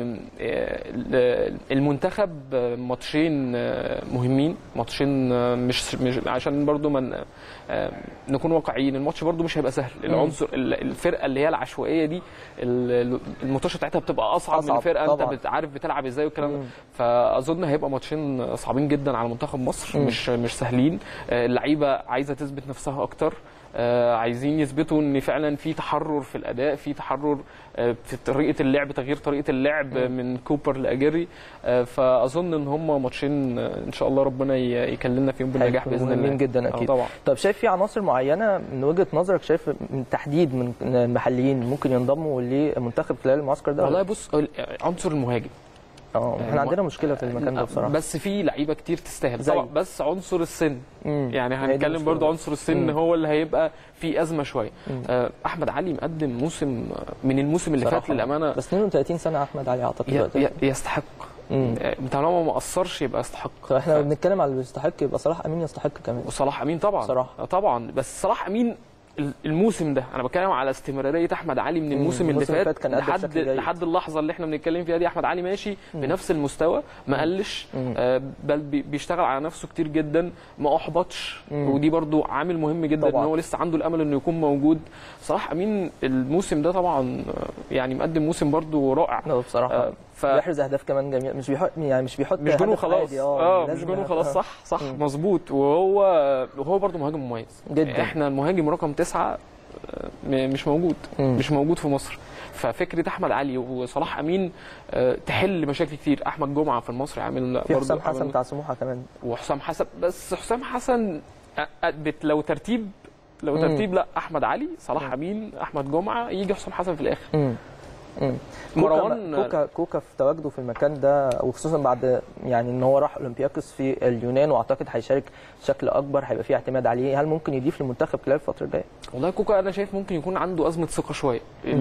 آه، المنتخب ماتشين آه، مهمين ماتشين آه، مش مش عشان برضو من آه، نكون واقعيين الماتش برضو مش هيبقى سهل العنصر ال- الفرقه اللي هي العشوائيه دي ال- الماتشات بتاعتها بتبقى اصعب, أصعب، من فرقه طبعاً. انت بت- عارف بتلعب ازاي والكلام ده مم. فاظن هيبقى ماتشين صعبين جدا على منتخب مصر مم. مش مش سهلين آه، اللعيبه عايزه تثبت نفسها اكتر آه، عايزين يثبتوا ان فعلا في تحرر في الاداء في تحرر آه، في طريقه اللعب تغيير طريقه اللعب من كوبر لاجري آه، فاظن ان هم ماتشين آه، ان شاء الله ربنا ي- يكلمنا فيهم بالنجاح هيكونوا باذن الله مهمين جدا آه، اكيد طبعا طب شايف في عناصر معينه من وجهه نظرك شايف من تحديد من المحليين ممكن ينضموا لمنتخب خلال المعسكر ده والله بص عنصر المهاجم اه احنا عندنا مشكله في المكان ده بصراحه بس في لعيبه كتير تستاهل زي؟ طبعا بس عنصر السن مم. يعني هي دي هنتكلم المشكلة. برضو عنصر السن مم. هو اللي هيبقى في ازمه شويه آه، احمد علي مقدم موسم من الموسم اللي فات بصراحة. للامانه بس 32 سنه احمد علي اعتقد ي- دلوقتي ي- يستحق مم. آه، طالما ما قصرش يبقى يستحق طب احنا ف- بنتكلم على اللي يستحق يبقى صلاح امين يستحق كمان وصلاح امين طبعا صراحة. آه، طبعا بس صلاح امين ال- الموسم ده انا بتكلم على استمراريه احمد علي من الموسم اللي الموسم اللي فات فات كان قد لحد بشكل جيد. لحد اللحظه اللي احنا بنتكلم فيها دي احمد علي ماشي بنفس المستوى ما قلش مم. آه، بل بي- بيشتغل على نفسه كتير جدا ما احبطش مم. ودي برضو عامل مهم جدا طبعاً. ان هو لسه عنده الامل انه يكون موجود صلاح امين الموسم ده طبعا آه، يعني مقدم موسم برضو رائع لا بصراحه آه، ف بيحرز اهداف كمان جميل مش بيحط يعني مش بيحط مش جون هدف وخلاص عادي، اه مش لازم جون هدف. وخلاص آه. صح صح مم. مظبوط وهو وهو برضه مهاجم مميز جداً. احنا المهاجم رقم تسعة آه، م- مش موجود مم. مش موجود في مصر ففكره احمد علي وصلاح امين آه، تحل مشاكل كتير احمد جمعه في المصري عامل في برضه حسام حسن عامل- بتاع سموحه كمان وحسام حسن بس حسام حسن أ- أثبت لو ترتيب لو مم. ترتيب لا احمد علي صلاح امين احمد جمعه يجي حسام حسن في الاخر مم. مم. مروان- كوكا كوكا كوكا في تواجده في المكان ده وخصوصا بعد يعني ان هو راح اولمبياكوس في اليونان واعتقد هيشارك بشكل اكبر هيبقى فيه اعتماد عليه هل ممكن يضيف للمنتخب خلال الفتره الجايه والله كوكا انا شايف ممكن يكون عنده ازمه ثقه شويه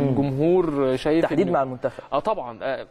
الجمهور شايف تحديد إن- مع المنتخب اه طبعا آه،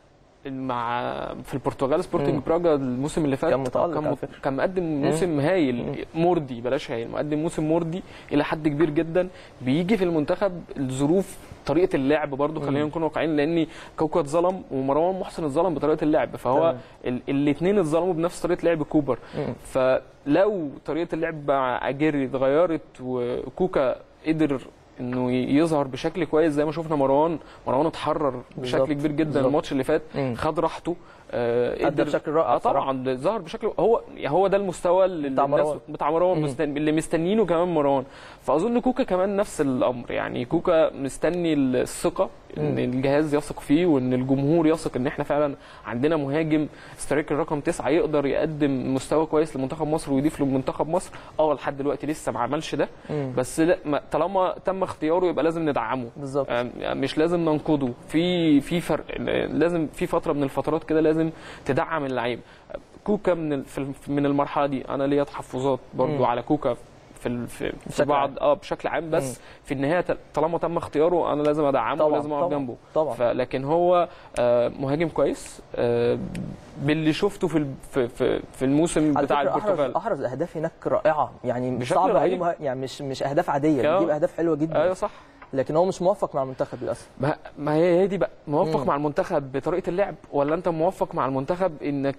مع في البرتغال سبورتنج مم. براجا الموسم اللي فات كان متألق كان, على مت- فكرة. كان مقدم موسم هايل مرضي بلاش هايل مقدم موسم مرضي الى حد كبير جدا بيجي في المنتخب الظروف طريقه اللعب برضو خلينا نكون واقعيين لان كوكا اتظلم ومروان محسن اتظلم بطريقه اللعب فهو الاثنين اتظلموا بنفس طريقه لعب كوبر مم. فلو طريقه اللعب مع اجيري اتغيرت وكوكا قدر انه يظهر بشكل كويس زي ما شفنا مروان مروان اتحرر بشكل بالظبط. كبير جدا بالظبط. الماتش اللي فات مم. خد راحته آه، أدى بشكل رائع آه طبعا ده ظهر بشكل هو هو ده المستوى اللي بتاع الناس- مروان. بتاع مروان مم. مستن... اللي مستنيينه كمان مروان فاظن كوكا كمان نفس الامر يعني كوكا مستني الثقه ان الجهاز يثق فيه وان الجمهور يثق ان احنا فعلا عندنا مهاجم سترايكر رقم تسعة يقدر يقدم مستوى كويس لمنتخب مصر ويضيف لمنتخب مصر اه لحد دلوقتي لسه ما عملش ده بس لا ما- طالما تم اختياره يبقى لازم ندعمه بالظبط. آم، مش لازم ننقده في في فرق لازم في فتره من الفترات كده لازم تدعم اللعيب كوكا من ال- في ال- من المرحله دي انا ليا تحفظات برضو مم. على كوكا في ال- في, في بشكل بعض عام. اه بشكل عام بس في النهايه ت- طالما تم اختياره انا لازم ادعمه طبعاً، ولازم اقف طبعاً، جنبه طبعاً. فلكن هو آه، مهاجم كويس آه، باللي شفته في ال- في في, في الموسم على بتاع فكره احرز البرتغال احرز اهداف هناك رائعه يعني بشكل صعب اي رهيب. مه... يعني مش مش اهداف عاديه آه. بيجيب اهداف حلوه جدا ايوه صح لكن هو مش موفق مع المنتخب للاسف ما ما هي هي دي بقى موفق مم. مع المنتخب بطريقه اللعب ولا انت موفق مع المنتخب انك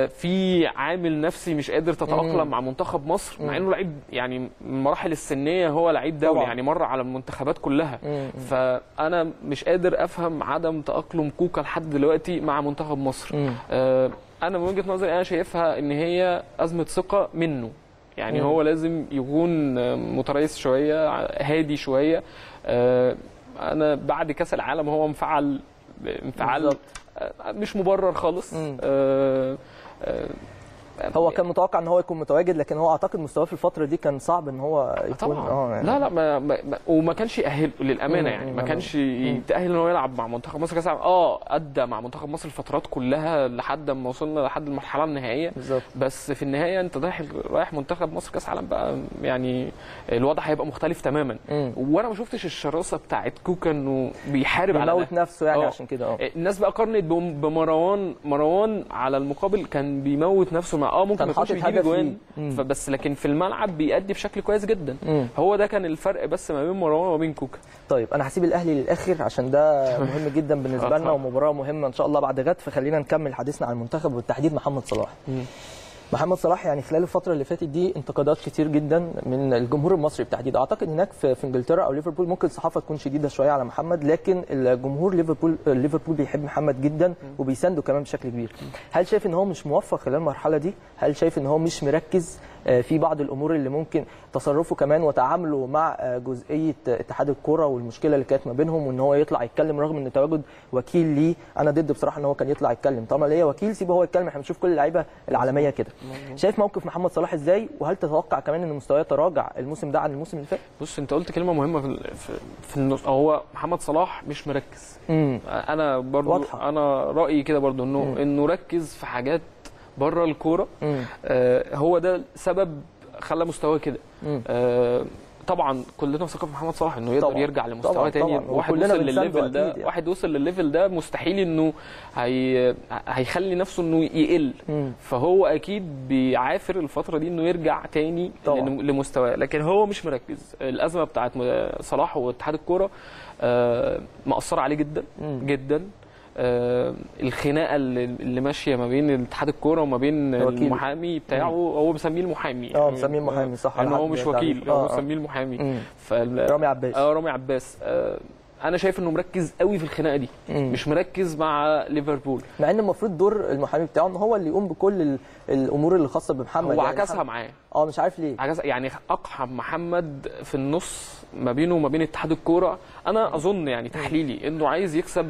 في عامل نفسي مش قادر تتاقلم مم. مع منتخب مصر مع مم. انه لعيب يعني من المراحل السنيه هو لعيب دولي طبعاً. يعني مر على المنتخبات كلها مم. فانا مش قادر افهم عدم تاقلم كوكا لحد دلوقتي مع منتخب مصر مم. آه، انا من وجهه نظري انا شايفها ان هي ازمه ثقه منه يعني مم. هو لازم يكون آه، متريث شويه هادي شويه آه، انا بعد كاس العالم هو انفعل انفعال بالظبط. آه، مش مبرر خالص مم. آه، آه، هو كان متوقع ان هو يكون متواجد لكن هو اعتقد مستواه في الفتره دي كان صعب ان هو يكون طبعا اه يعني لا لا ما ما ما- وما كانش يأهل للامانه مم، يعني ما مم. كانش يتأهل ان هو يلعب مع منتخب مصر كاس العالم اه ادى مع منتخب مصر الفترات كلها لحد ما وصلنا لحد المرحله النهائيه بالظبط بس في النهايه انت رايح رايح منتخب مصر كاس عالم بقى يعني الوضع هيبقى مختلف تماما مم. وانا ما شفتش الشراسه بتاعت كوكا انه بيحارب على ده بيموت نفسه يعني آه. عشان كده اه الناس بقى قارنت بم- بمروان مروان على المقابل كان بيموت نفسه مع اه ممكن كان ما يكونش حاطط بيجيب هدف اجوان ليه. مم. فبس لكن في الملعب بيأدي بشكل كويس جدا مم. هو ده كان الفرق بس ما بين مروان وما بين كوكا طيب انا هسيب الاهلي للاخر عشان ده مهم جدا بالنسبه آه لنا طبعا. ومباراه مهمه ان شاء الله بعد غد فخلينا نكمل حديثنا عن المنتخب وبالتحديد محمد صلاح محمد صلاح يعني خلال الفتره اللي فاتت دي انتقادات كتير جدا من الجمهور المصري بالتحديد اعتقد هناك في, في انجلترا او ليفربول ممكن الصحافه تكون شديده شويه على محمد لكن الجمهور ليفربول ليفربول بيحب محمد جدا وبيسانده كمان بشكل كبير هل شايف ان هو مش موفق خلال المرحله دي هل شايف ان هو مش مركز آه، في بعض الامور اللي ممكن تصرفه كمان وتعامله مع آه، جزئيه آه، اتحاد الكره والمشكله اللي كانت ما بينهم وان هو يطلع يتكلم رغم ان تواجد وكيل ليه انا ضد بصراحه ان هو كان يطلع يتكلم طالما ليا وكيل سيبه هو يتكلم احنا بنشوف كل اللعيبه العالميه كده شايف موقف محمد صلاح ازاي وهل تتوقع كمان ان مستواه تراجع الموسم ده عن الموسم اللي فات بص انت قلت كلمه مهمه في ال- في, في النص هو محمد صلاح مش مركز امم انا برضو واضحة. انا رايي كده برضو انه مم. انه ركز في حاجات بره الكوره امم آه هو ده سبب خلى مستواه كده مم. آه طبعا كلنا ثقه في محمد صلاح انه يقدر طبعا. يرجع لمستوى طبعا، تاني طبعا. واحد وكلنا وصل بنسانده للليفل ده أكيد يعني. واحد وصل للليفل ده مستحيل انه هي هيخلي نفسه انه يقل مم. فهو اكيد بيعافر الفتره دي انه يرجع تاني طبعا. لن- لمستواه لكن هو مش مركز الازمه بتاعت م- صلاح واتحاد الكوره آه، مأثره عليه جدا مم. جدا آه، الخناقه اللي اللي ماشيه ما بين اتحاد الكوره وما بين الوكيل. المحامي بتاعه هو مسميه المحامي اه مسميه المحامي صح يعني على هو حد مش تعريف. وكيل آه، هو آه. مسميه المحامي مم. فال... رامي عباس اه رامي عباس آه، انا شايف انه مركز قوي في الخناقه دي مم. مش مركز مع ليفربول مع ان المفروض دور المحامي بتاعه ان هو اللي يقوم بكل ال- الامور اللي خاصه بمحمد هو يعني عكسها محمد- معاه اه مش عارف ليه عكس يعني اقحم محمد في النص ما بينه وما بين اتحاد الكوره انا اظن يعني تحليلي انه عايز يكسب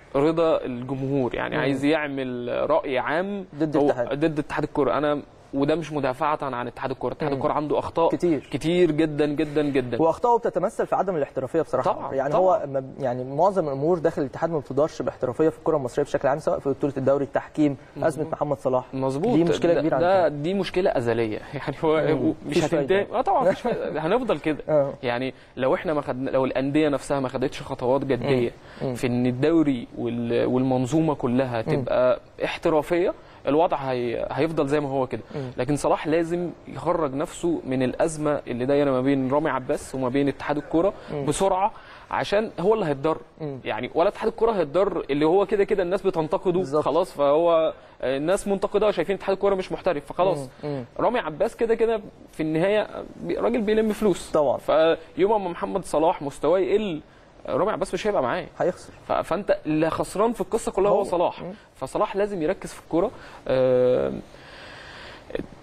رضا الجمهور يعني مم. عايز يعمل راي عام ضد هو- الاتحاد. ضد اتحاد الكوره انا وده مش مدافعه عن اتحاد الكوره اتحاد مم. الكوره عنده اخطاء كتير. كتير جدا جدا جدا واخطائه بتتمثل في عدم الاحترافيه بصراحه طبعاً، يعني طبعاً. هو ما- يعني معظم الامور داخل الاتحاد ما بتدارش باحترافيه في الكره المصريه بشكل عام سواء في بطوله الدوري التحكيم ازمه محمد صلاح مظبوط دي مشكله ده- كبيره ده عندنا دي مشكله ازليه يعني هو مم. مش مفيش هتنتهي فايدة. اه طبعا مفيش فايدة. هنفضل كده اه يعني لو احنا ما خدنا لو الانديه نفسها ما خدتش خطوات جديه مم. في ان الدوري وال- والمنظومه كلها تبقى احترافيه الوضع هي... هيفضل زي ما هو كده مم. لكن صلاح لازم يخرج نفسه من الازمه اللي دايره ما بين رامي عباس وما بين اتحاد الكوره بسرعه عشان هو اللي هيتضر مم. يعني ولا اتحاد الكوره هيتضر اللي هو كده كده الناس بتنتقده بالظبط. خلاص فهو آه، الناس منتقده وشايفين اتحاد الكوره مش محترف فخلاص مم. مم. رامي عباس كده كده في النهايه بي- راجل بيلم فلوس طبعا. فيوم ما محمد صلاح مستواه يقل رامي عباس مش هيبقى معاه هيخسر ف- فانت اللي خسران في القصه كلها هو, هو. صلاح مم. فصلاح لازم يركز في الكوره آه،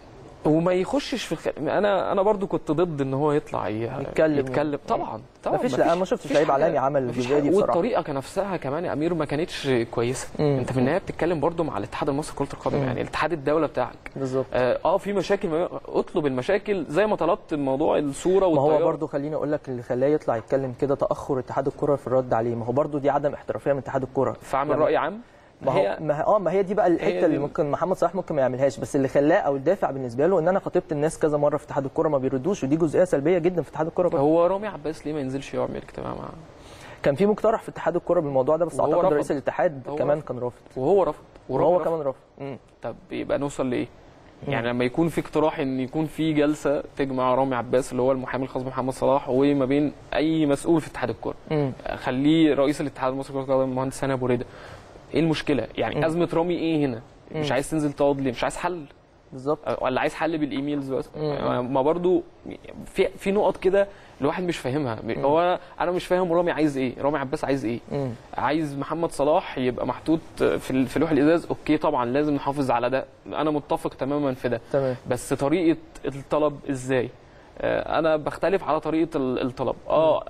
وما يخشش في الخ... انا انا برضو كنت ضد ان هو يطلع ي... يتكلم. يتكلم طبعا طبعا مفيش لا انا ما شفتش مفيش لعيب حاجة- عالمي عمل مفيش الجزئيه دي حاجة. بصراحه والطريقه كنفسها كمان يا امير ما كانتش كويسه مم. انت في النهايه بتتكلم برضو مع الاتحاد المصري لكره القدم يعني الاتحاد الدوله بتاعك بالظبط اه آه، في مشاكل ما- اطلب المشاكل زي ما طلبت الموضوع الصوره ما هو والطياره برضه خليني اقول لك اللي خلاه يطلع يتكلم كده تاخر اتحاد الكره في الرد عليه ما هو برضه دي عدم احترافيه من اتحاد الكره فاعمل لما- راي عام ما هو هي ما هي- اه ما هي دي بقى الحته دي اللي ال- ممكن محمد صلاح ممكن ما يعملهاش بس اللي خلاه او الدافع بالنسبه له ان انا خاطبت الناس كذا مره في اتحاد الكره ما بيردوش ودي جزئيه سلبيه جدا في اتحاد الكره برضه. هو رامي عباس ليه ما ينزلش يعمل اجتماع معاه كان في مقترح في اتحاد الكره بالموضوع ده بس وهو اعتقد رفض. رئيس الاتحاد هو كمان رفض. كان رافض وهو رفض ورامي وهو رفض. كمان رافض مم. طب يبقى نوصل لايه؟ يعني لما يكون في اقتراح ان يكون في جلسه تجمع رامي عباس اللي هو المحامي الخاص بمحمد صلاح وما بين اي مسؤول في اتحاد الكره مم. خليه رئيس الاتحاد المصري لكره القدم المهندس هاني ابو ريده ايه المشكله؟ يعني مم. ازمه رامي ايه هنا؟ مش عايز تنزل تقعد ليه؟ مش عايز حل بالظبط ولا عايز حل بالايميلز بس مم. ما برضو في في نقط كده الواحد مش فاهمها هو انا مش فاهم رامي عايز ايه رامي عباس عايز ايه مم. عايز محمد صلاح يبقى محطوط في ال- في لوح الازاز اوكي طبعا لازم نحافظ على ده انا متفق تماما في ده تمام بس طريقه الطلب ازاي آه، انا بختلف على طريقه ال- الطلب اه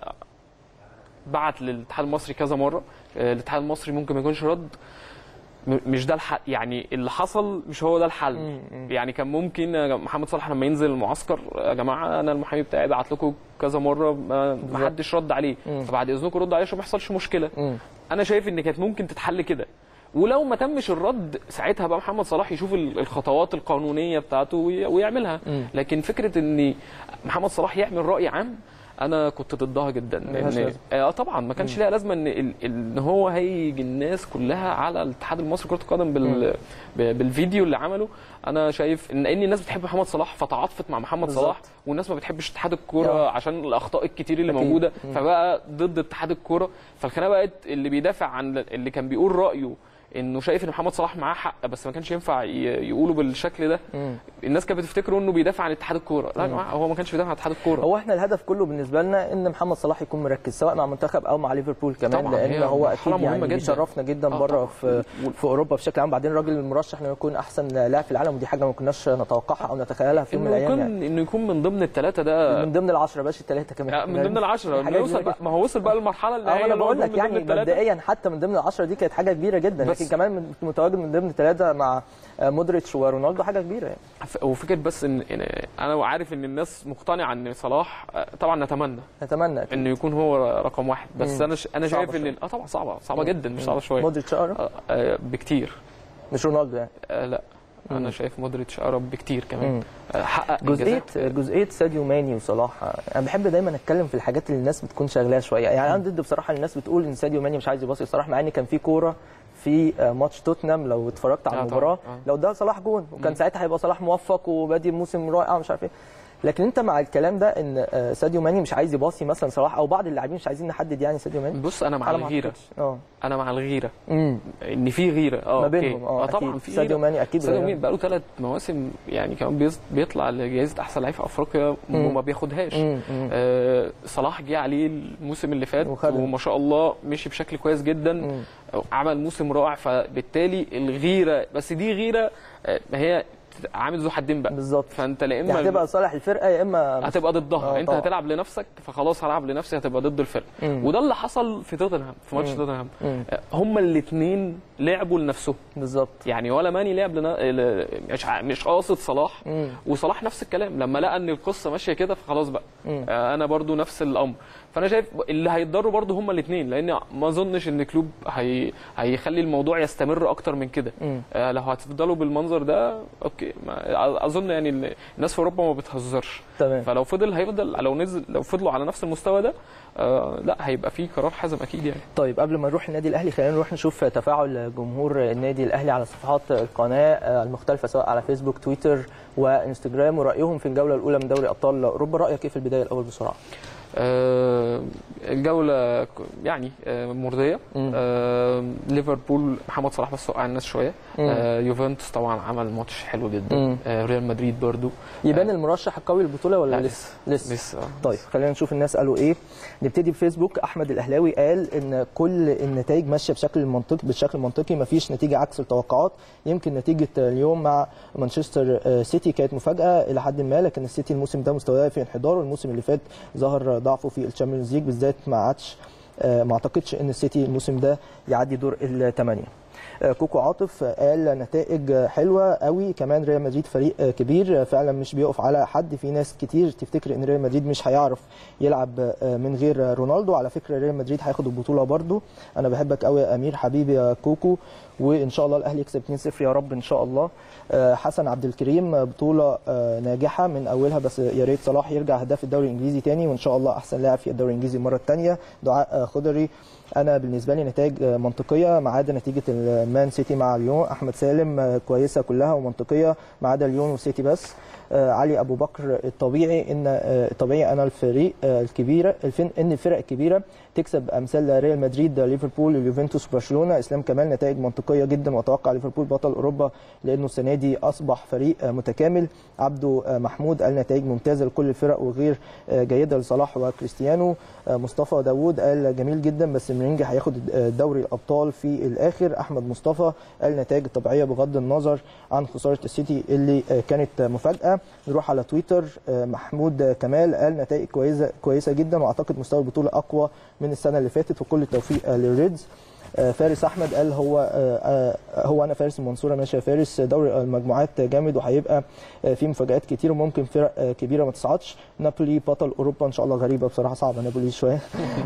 بعت للاتحاد المصري كذا مره آه، الاتحاد المصري ممكن ما يكونش رد م- مش ده الحل يعني اللي حصل مش هو ده الحل مم. مم. يعني كان ممكن يا جم- محمد صلاح لما ينزل المعسكر يا جماعه انا المحامي بتاعي بعت لكم كذا مره ما ما حدش رد عليه مم. فبعد اذنكم ردوا عليه عشان ما يحصلش مشكله مم. انا شايف ان كانت ممكن تتحل كده ولو ما تمش الرد ساعتها بقى محمد صلاح يشوف ال- الخطوات القانونيه بتاعته وي- ويعملها مم. لكن فكره ان محمد صلاح يعمل راي عام انا كنت ضدها جدا ملهاش لان لازمة. اه طبعا ما كانش ليها لازمه ان ال- ان هو هيجي الناس كلها على الاتحاد المصري لكره القدم بال ب- بالفيديو اللي عمله انا شايف ان ان الناس بتحب محمد صلاح فتعاطفت مع محمد بالظبط. صلاح والناس ما بتحبش اتحاد الكوره آه. عشان الاخطاء الكتير اللي أكيد. موجوده مم. فبقى ضد اتحاد الكوره فالخناقه بقت اللي بيدافع عن اللي كان بيقول رايه انه شايف ان محمد صلاح معاه حق بس ما كانش ينفع ي- يقوله بالشكل ده مم. الناس كانت بتفتكره انه بيدافع عن اتحاد الكوره لا يا جماعه هو ما كانش بيدافع عن اتحاد الكوره هو احنا الهدف كله بالنسبه لنا ان محمد صلاح يكون مركز سواء مع منتخب او مع ليفربول كمان طبعاً، لان هي هو مرحلة اكيد مهمة يعني جداً. بيشرفنا جدا آه، بره طبعاً. في في اوروبا بشكل عام بعدين راجل مرشح انه يكون احسن لاعب في العالم ودي حاجه ما كناش نتوقعها او نتخيلها في يوم من انه الايام يكون يعني انه يكون من ضمن الثلاثه ده من ضمن العشرة باش الثلاثه كمان آه، من ضمن العشره حاجة انه يوصل كبيرة بقى ما هو وصل بقى للمرحله اه النهائيه انا اللي هو بقول يكون لك من ضمن يعني الثلاثة. مبدئيا حتى من ضمن العشرة دي كانت حاجه كبيره جدا بس- لكن كمان من- متواجد من ضمن ثلاثه مع آه، مودريتش ورونالدو حاجه كبيره يعني ف- وفكره بس ان إن انا عارف ان الناس مقتنعه ان صلاح آه، طبعا نتمنى نتمنى أكيد. انه يكون هو رقم واحد بس مم. انا ش... انا صعبة شايف ان شوية. اه طبعا صعبه صعبه جدا مش صعبه شويه مودريتش اقرب آه، آه، بكتير مش رونالدو يعني آه، لا مم. انا شايف مودريتش اقرب بكتير كمان مم. آه، حقق جزئيه إنجازات. جزئيه ساديو ماني وصلاح انا بحب دايما اتكلم في الحاجات اللي الناس بتكون شغلاها شويه يعني انا ضد بصراحه الناس بتقول ان ساديو ماني مش عايز يباصي صلاح مع ان كان في كوره في آه، ماتش توتنهام لو اتفرجت على آه، المباراه طبعاً. آه. لو ده صلاح جون وكان ساعتها هيبقى صلاح موفق وبادي موسم رائع مش عارف ايه لكن انت مع الكلام ده ان آه، ساديو ماني مش عايز يباصي مثلا صلاح او بعض اللاعبين مش عايزين نحدد يعني ساديو ماني بص انا مع على ما الغيره أعتقدش. اه انا مع الغيره امم ان في غيره اه ما أوكي. بينهم اه طبعا أكيد. في ساديو غيره ماني اكيد ساديو غيره. ماني بقاله ثلاث مواسم يعني كمان بيز- بيطلع لجائزه احسن لعيب في افريقيا مم. وما بياخدهاش مم، مم. آه صلاح جه عليه الموسم اللي فات وخدها. وما شاء الله مشي بشكل كويس جدا مم. عمل موسم رائع فبالتالي الغيره بس دي غيره آه، هي عامل ذو حدين بقى بالظبط فانت لا يا اما هتبقى صالح الفرقه يا اما هتبقى ضدها آه، انت طبعا. هتلعب لنفسك فخلاص هلعب لنفسي هتبقى ضد الفرقه مم. وده اللي حصل في توتنهام في ماتش مم. توتنهام مم. آه، هما الاثنين لعبوا لنفسهم بالظبط يعني ولا ماني لعب لنا... ل- مش ع- مش قاصد صلاح مم. وصلاح نفس الكلام لما لقى ان القصه ماشيه كده فخلاص بقى مم. آه، انا برضو نفس الامر فانا شايف اللي هيتضروا برضو هما الاثنين لان ما اظنش ان كلوب هي... هيخلي الموضوع يستمر اكتر من كده مم. آه، لو هتفضلوا بالمنظر ده اوكي ما... اظن يعني ال- الناس في اوروبا ما بتهزرش تمام فلو فضل هيفضل لو نزل لو فضلوا على نفس المستوى ده آه لا هيبقى في قرار حازم اكيد يعني طيب قبل ما نروح النادي الاهلي خلينا نروح نشوف تفاعل جمهور النادي الاهلي على صفحات القناه المختلفه سواء على فيسبوك تويتر وانستجرام ورايهم في الجوله الاولى من دوري ابطال اوروبا رايك ايه في البدايه الاول بسرعه آه، الجوله ك- يعني آه، مرضيه مم. آه، ليفربول محمد صلاح بس وقع الناس شويه مم. آه، يوفنتوس طبعا عمل ماتش حلو جدا مم. آه، ريال مدريد برضو يبان المرشح القوي للبطوله ولا لا، لسه لسه لسه آه. طيب خلينا نشوف الناس قالوا ايه نبتدي بفيسبوك احمد الاهلاوي قال ان كل النتائج ماشيه بشكل منطقي بالشكل المنطقي مفيش نتيجه عكس التوقعات يمكن نتيجه اليوم مع مانشستر آه، سيتي كانت مفاجاه الى حد ما لكن السيتي الموسم ده مستواه في انحدار والموسم اللي فات ظهر ضعفه في الشامبيونز ليج بالذات ما عادش آه، ما اعتقدش ان السيتي الموسم ده يعدي دور الثمانيه آه، كوكو عاطف قال نتائج حلوه قوي كمان ريال مدريد فريق آه، كبير آه، فعلا مش بيقف على حد في ناس كتير تفتكر ان ريال مدريد مش هيعرف يلعب آه، من غير رونالدو على فكره ريال مدريد هياخد البطوله برده انا بحبك قوي يا امير حبيبي يا كوكو وان شاء الله الاهلي يكسب 2-0 يا رب ان شاء الله آه، حسن عبد الكريم آه، بطوله آه، ناجحه من اولها بس يا ريت صلاح يرجع هداف الدوري الانجليزي تاني وان شاء الله احسن لاعب في الدوري الانجليزي المره الثانيه دعاء آه، خضري انا بالنسبه لي نتائج آه، منطقيه ما عدا نتيجه المان سيتي مع ليون احمد سالم آه، كويسه كلها ومنطقيه ما عدا ليون وسيتي بس آه، علي ابو بكر الطبيعي ان آه، الطبيعي انا الفريق آه، الكبيره الفن ان الفرق الكبيره تكسب امثال ريال مدريد ليفربول اليوفنتوس برشلونه اسلام كمال نتائج منطقيه جدا واتوقع ليفربول بطل اوروبا لانه السنه دي اصبح فريق آه، متكامل عبده آه، محمود قال نتائج ممتازه لكل الفرق وغير آه، جيده لصلاح وكريستيانو آه، مصطفى داوود قال جميل جدا بس مرينجا هياخد آه، دوري الابطال في الاخر احمد مصطفى قال نتائج طبيعيه بغض النظر عن خساره السيتي اللي آه، كانت آه، مفاجاه نروح على تويتر آه، محمود آه، كمال قال نتائج كويسه كويسه جدا واعتقد مستوى البطوله اقوى من السنه اللي فاتت وكل التوفيق آه، للريدز آه، فارس احمد قال هو آه، آه، هو انا فارس المنصوره ماشي يا فارس دوري المجموعات جامد وهيبقى آه، في مفاجات كتير وممكن فرق آه، كبيره ما تصعدش نابولي بطل اوروبا ان شاء الله غريبه بصراحه صعبه نابولي شويه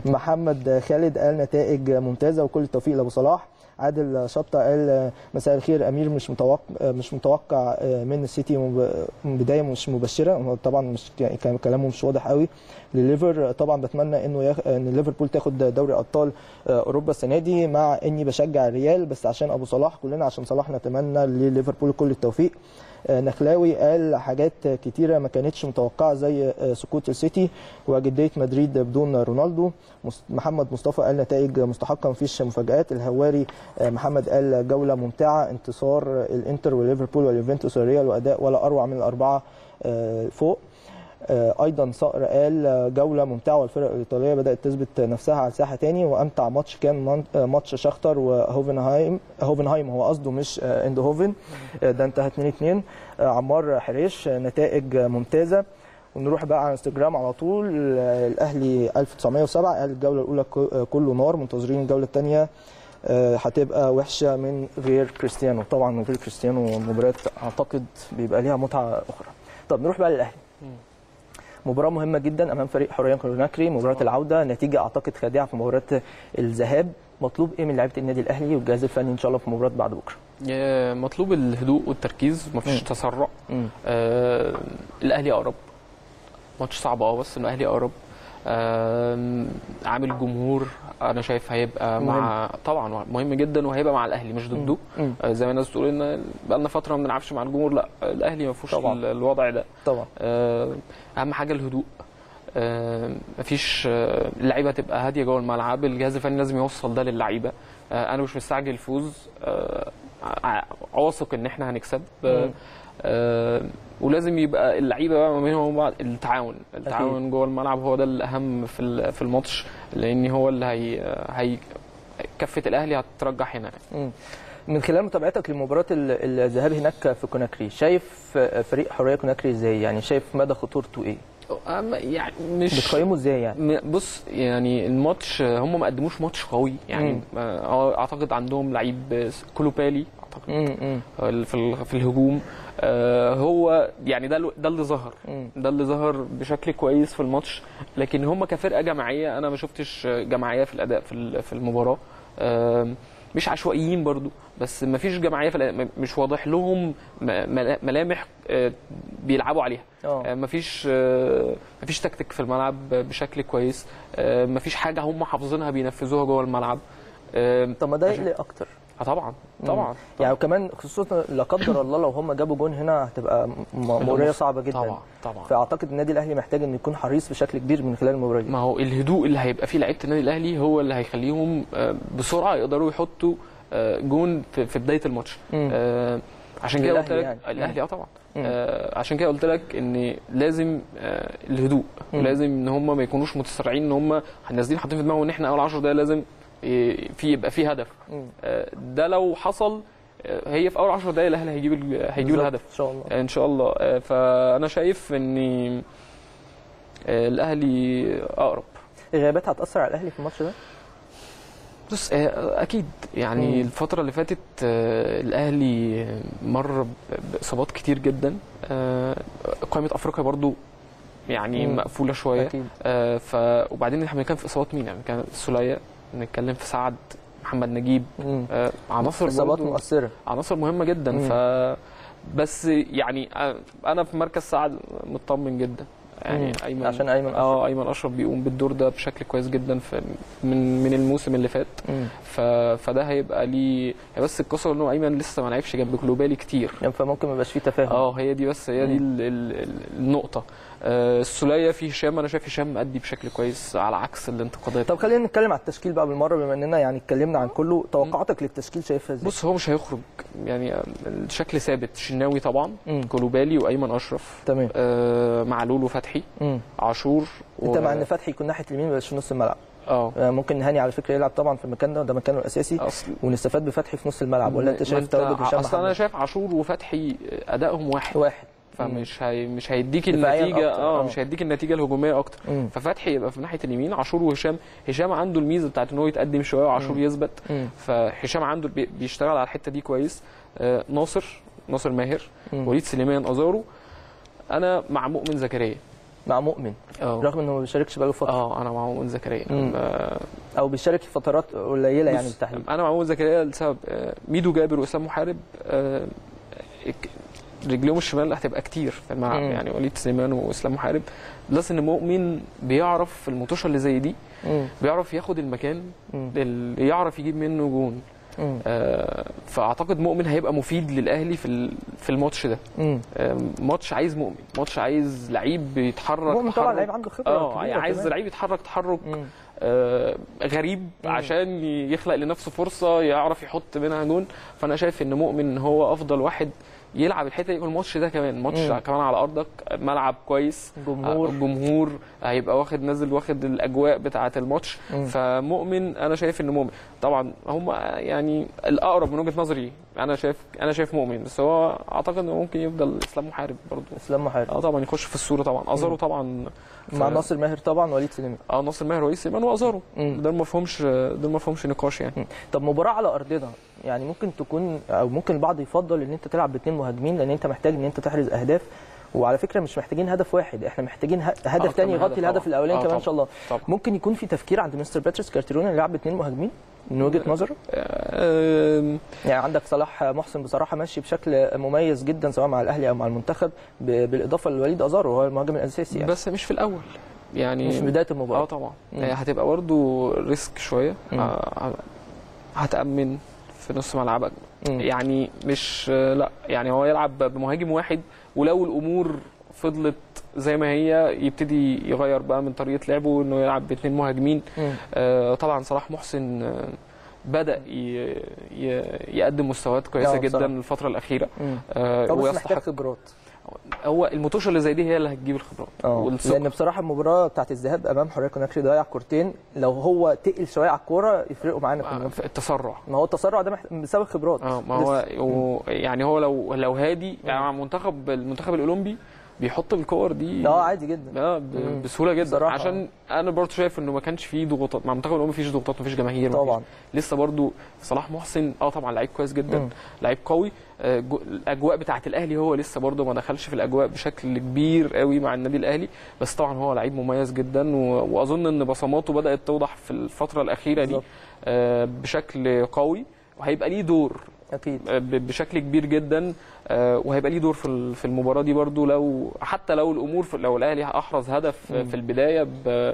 محمد خالد قال نتائج ممتازه وكل التوفيق لابو صلاح عادل شطه قال مساء الخير امير مش متوقع مش متوقع من السيتي مب- بدايه مش مبشره هو طبعا مش يعني كان كلامه مش واضح قوي لليفر طبعا بتمنى انه يخ... ان ليفربول تاخد دوري ابطال اوروبا السنه دي مع اني بشجع الريال بس عشان ابو صلاح كلنا عشان صلاح نتمنى لليفربول كل التوفيق آه، نخلاوي قال حاجات كتيره ما كانتش متوقعه زي آه، سقوط السيتي وجديه مدريد بدون رونالدو مس- محمد مصطفى قال نتائج مستحقه مفيش مفاجات الهواري آه، محمد قال جوله ممتعه انتصار الانتر وليفربول واليوفنتوس والريال واداء ولا اروع من الاربعه آه، فوق آه، ايضا صقر قال آه، جوله ممتعه والفرق الايطاليه بدات تثبت نفسها على الساحه تاني وامتع ماتش كان من- آه، ماتش شختر وهوفنهايم هوفنهايم هو قصده مش آه، اندهوفن آه، ده انتهى 2 2 عمار حريش آه، نتائج آه، ممتازه ونروح بقى على انستجرام على طول آه، الاهلي 1907 قال الجوله الاولى ك- آه، كله نار منتظرين الجوله الثانيه هتبقى وحشه من غير كريستيانو طبعا من غير كريستيانو المباريات اعتقد بيبقى ليها متعه اخرى طب نروح بقى للاهلي مباراة مهمة جدا أمام فريق حرية كوناكري مباراة العودة نتيجة أعتقد خادعة في مباراة الذهاب مطلوب إيه من لعيبة النادي الأهلي والجهاز الفني إن شاء الله في مباراة بعد بكرة آه، مطلوب الهدوء والتركيز مفيش مم. تسرع مم. آه الاهلي اقرب ماتش صعب اه بس الاهلي اقرب آه عامل جمهور انا شايف هيبقى مع طبعا مهم جدا وهيبقى مع الاهلي مش ضده مم. آه زي ما الناس بتقول ان بقالنا فتره ما بنلعبش مع الجمهور لا الاهلي ما فيهوش طبعاً. ال- الوضع ده طبعا آه، اهم حاجه الهدوء آه، مفيش آه، اللعيبه تبقى هاديه جوه الملعب الجهاز الفني لازم يوصل ده للعيبه آه، انا مش مستعجل الفوز آه، ع- واثق ان احنا هنكسب آه، مم. آه، ولازم يبقى اللعيبه بقى ما بينهم وبين بعض التعاون التعاون جوه الملعب هو ده الاهم في ال- في الماتش لان هو اللي هي هي كفه الاهلي هتترجح هنا مم. من خلال متابعتك لمباراة ال- الذهاب هناك في كوناكري شايف فريق حرية كوناكري ازاي يعني شايف مدى خطورته ايه أما يعني مش بتقيمه ازاي يعني م- بص يعني الماتش هم ما قدموش ماتش قوي يعني مم. آه، اعتقد عندهم لعيب كولوبالي اعتقد مم. مم. آه، في ال- في الهجوم آه، هو يعني ده ال- ده اللي ظهر مم. ده اللي ظهر بشكل كويس في الماتش لكن هم كفرقه جماعيه انا ما شفتش جماعيه في الاداء في ال- في المباراه آم، مش عشوائيين برضو بس ما فيش جماعيه في الاداء م- مش واضح لهم م- ملا- ملامح آه، بيلعبوا عليها اه آه، مفيش آه، مفيش تكتيك في الملعب بشكل كويس آه، مفيش حاجه هم حافظينها بينفذوها جوه الملعب آه، طب ما ده عشان- يقلق اكتر اه طبعا طبعا يعني وكمان خصوصا لا قدر الله لو هم جابوا جون هنا هتبقى م- مأموريه صعبه جدا طبعا طبعا فاعتقد النادي الاهلي محتاج انه يكون حريص بشكل كبير من خلال المباراه دي ما هو الهدوء اللي هيبقى فيه لعيبه النادي الاهلي هو اللي هيخليهم آه، بسرعه يقدروا يحطوا آه، جون في في بدايه الماتش مم. آه، عشان كده قلت الأهلي لك يعني. الاهلي اه طبعا مم. آه، عشان كده قلت لك ان لازم آه، الهدوء مم. ولازم ان هم ما يكونوش متسرعين ان هم نازلين حاطين في دماغهم ان احنا اول 10 دقايق لازم ي- في يبقى في هدف مم. آه، ده لو حصل آه، هي في اول 10 دقايق الاهلي هيجيب ال- هيجيب بالظبط، الهدف ان شاء الله ان شاء الله آه، فانا شايف ان آه، الاهلي اقرب الغيابات هتاثر على الاهلي في الماتش ده بص آه، اكيد يعني مم. الفتره اللي فاتت آه، الاهلي مر ب- باصابات كتير جدا آه، قائمه افريقيا برضو يعني مم. مقفوله شويه اكيد آه، ف وبعدين احنا بنتكلم في اصابات مين يعني كان سوليه بنتكلم في سعد محمد نجيب مم. آه، عناصر اصابات برضو مؤثره عناصر مهمه جدا مم. ف بس يعني آه، انا في مركز سعد مطمن جدا يعني مم. ايمن عشان ايمن أشرف. اه ايمن اشرف بيقوم بالدور ده بشكل كويس جدا في من من الموسم اللي فات مم. ف... فده هيبقى ليه هي بس القصه ان هو ايمن لسه ما لعبش جنب كلوبالي كتير يعني فممكن ما يبقاش فيه تفاهم اه هي دي بس هي دي مم. ال... ال... ال- النقطه آه السوليه في هشام انا شايف هشام مأدي بشكل كويس على عكس الانتقادات طب خلينا نتكلم على التشكيل بقى بالمره بما اننا يعني اتكلمنا عن كله توقعاتك للتشكيل شايفها ازاي؟ بص هو مش هيخرج يعني آه، الشكل ثابت شناوي طبعا مم. كلوبالي وايمن اشرف تمام آه معلول وفتحي مم. عاشور انت مع ان فتحي يكون ناحيه اليمين ما يبقاش في نص الملعب اه آه، ممكن هاني على فكره يلعب طبعا في المكان ده وده مكانه الاساسي اصل ونستفاد بفتحي في نص الملعب ولا انت ما شايف تواجد هشام اصل انا محمد شايف عاشور وفتحي ادائهم واحد واحد فمش هي مش هيديك دفاعياً النتيجه أكتر، اه آه. مش هيديك النتيجه الهجوميه اكتر مم. ففتحي يبقى في ناحيه اليمين عاشور وهشام هشام عنده الميزه بتاعت ان هو يتقدم شويه وعاشور يثبت مم. فهشام عنده بي- بيشتغل على الحته دي كويس آه ناصر ناصر ماهر مم. وليد سليمان ازارو انا مع مؤمن زكريا مع مؤمن اه رغم انه ما بيشاركش بقاله فتره اه انا مع مؤمن زكريا مم. آه او بيشارك في فترات قليله يعني بص، بالتحديد انا مع مؤمن زكريا لسبب آه، ميدو جابر واسلام محارب آه، اك- رجليهم الشمال هتبقى كتير في الملعب مم. يعني وليد سليمان واسلام محارب بلس ان مؤمن بيعرف في المطوشه اللي زي دي مم. بيعرف ياخد المكان مم. اللي يعرف يجيب منه جون مم. آه، فاعتقد مؤمن هيبقى مفيد للاهلي في ال- في الماتش ده مم. آه، ماتش عايز مؤمن ماتش عايز لعيب بيتحرك مؤمن طبعا تحرك- لعيب عنده خبره اه كبيرة عايز كمان. لعيب يتحرك تحرك مم. آه، غريب مم. عشان يخلق لنفسه فرصه يعرف يحط منها جون فانا شايف ان مؤمن هو افضل واحد يلعب الحته دي والماتش ده كمان ماتش مم. كمان على ارضك ملعب كويس جمهور. آه، الجمهور هيبقى واخد نازل واخد الاجواء بتاعه الماتش مم. فمؤمن انا شايف ان مؤمن طبعا هم يعني الاقرب من وجهه نظري انا شايف انا شايف مؤمن بس هو اعتقد انه ممكن يفضل اسلام محارب برضه اسلام محارب اه طبعا يخش في الصوره طبعا ازارو طبعا مع ف- ناصر ماهر طبعا وليد سليمان اه ناصر ماهر وإيس سليمان وازارو مم. دول ما فيهمش دول ما فيهمش نقاش يعني طب مباراه على ارضنا يعني ممكن تكون او ممكن البعض يفضل ان انت تلعب باثنين مهاجمين لان انت محتاج ان انت تحرز اهداف وعلى فكره مش محتاجين هدف واحد احنا محتاجين ه- هدف أكتر تاني من يغطي هدف الهدف طبعاً. الاولاني آه كمان ان طبعاً. شاء الله طبعا ممكن يكون في تفكير عند مستر باتريس كارتيرون إنه يلعب باثنين مهاجمين من وجهه نظره آم، يعني عندك صلاح محسن بصراحه ماشي بشكل مميز جدا سواء مع الاهلي او مع المنتخب ب- بالاضافه لوليد ازارو هو المهاجم الاساسي يعني بس مش في الاول يعني مش في بدايه اه المباراه طبعا مم. آه، هتبقى برضو ريسك شويه مم. آه، هتامن في نص ملعبك مم. يعني مش آه، لا يعني هو يلعب بمهاجم واحد ولو الامور فضلت زي ما هي يبتدي يغير بقى من طريقه لعبه انه يلعب باثنين مهاجمين مم. آه، طبعا صلاح محسن آه، بدا ي- ي- يقدم مستويات كويسه آه، جدا بصراحة. الفتره الاخيره مم. آه، هو بس محتاج ويستحق خبرات هو المطوشه اللي زي دي هي اللي هتجيب الخبرات اه والثقة. لان بصراحه المباراه بتاعت الذهاب امام حريه كوناكري ضيع كورتين لو هو تقل شويه على الكوره يفرقوا معانا آه، كلنا في التسرع ما هو التسرع ده محت- بسبب خبرات اه ما هو لسه. و- يعني هو لو لو هادي يعني مع المنتخب المنتخب الاولمبي بيحط الكور دي اه عادي جدا اه ب- مم. بسهوله جدا بصراحة. عشان انا برضو شايف انه ما كانش فيه ضغوطات مع المنتخب الاولمبي مفيش ضغوطات مفيش جماهير مفيش- طبعا لسه برضو صلاح محسن اه طبعا لعيب كويس جدا مم. لعيب قوي آه، جو- الاجواء بتاعه الاهلي هو لسه برضو ما دخلش في الاجواء بشكل كبير قوي مع النادي الاهلي بس طبعا هو لعيب مميز جدا و- واظن ان بصماته بدات توضح في الفتره الاخيره دي بالظبط. آه، بشكل قوي وهيبقى ليه دور اكيد ب- بشكل كبير جدا آه، وهيبقى ليه دور في ال- في المباراه دي برضو لو حتى لو الامور في لو الاهلي احرز هدف مم. في البدايه ب-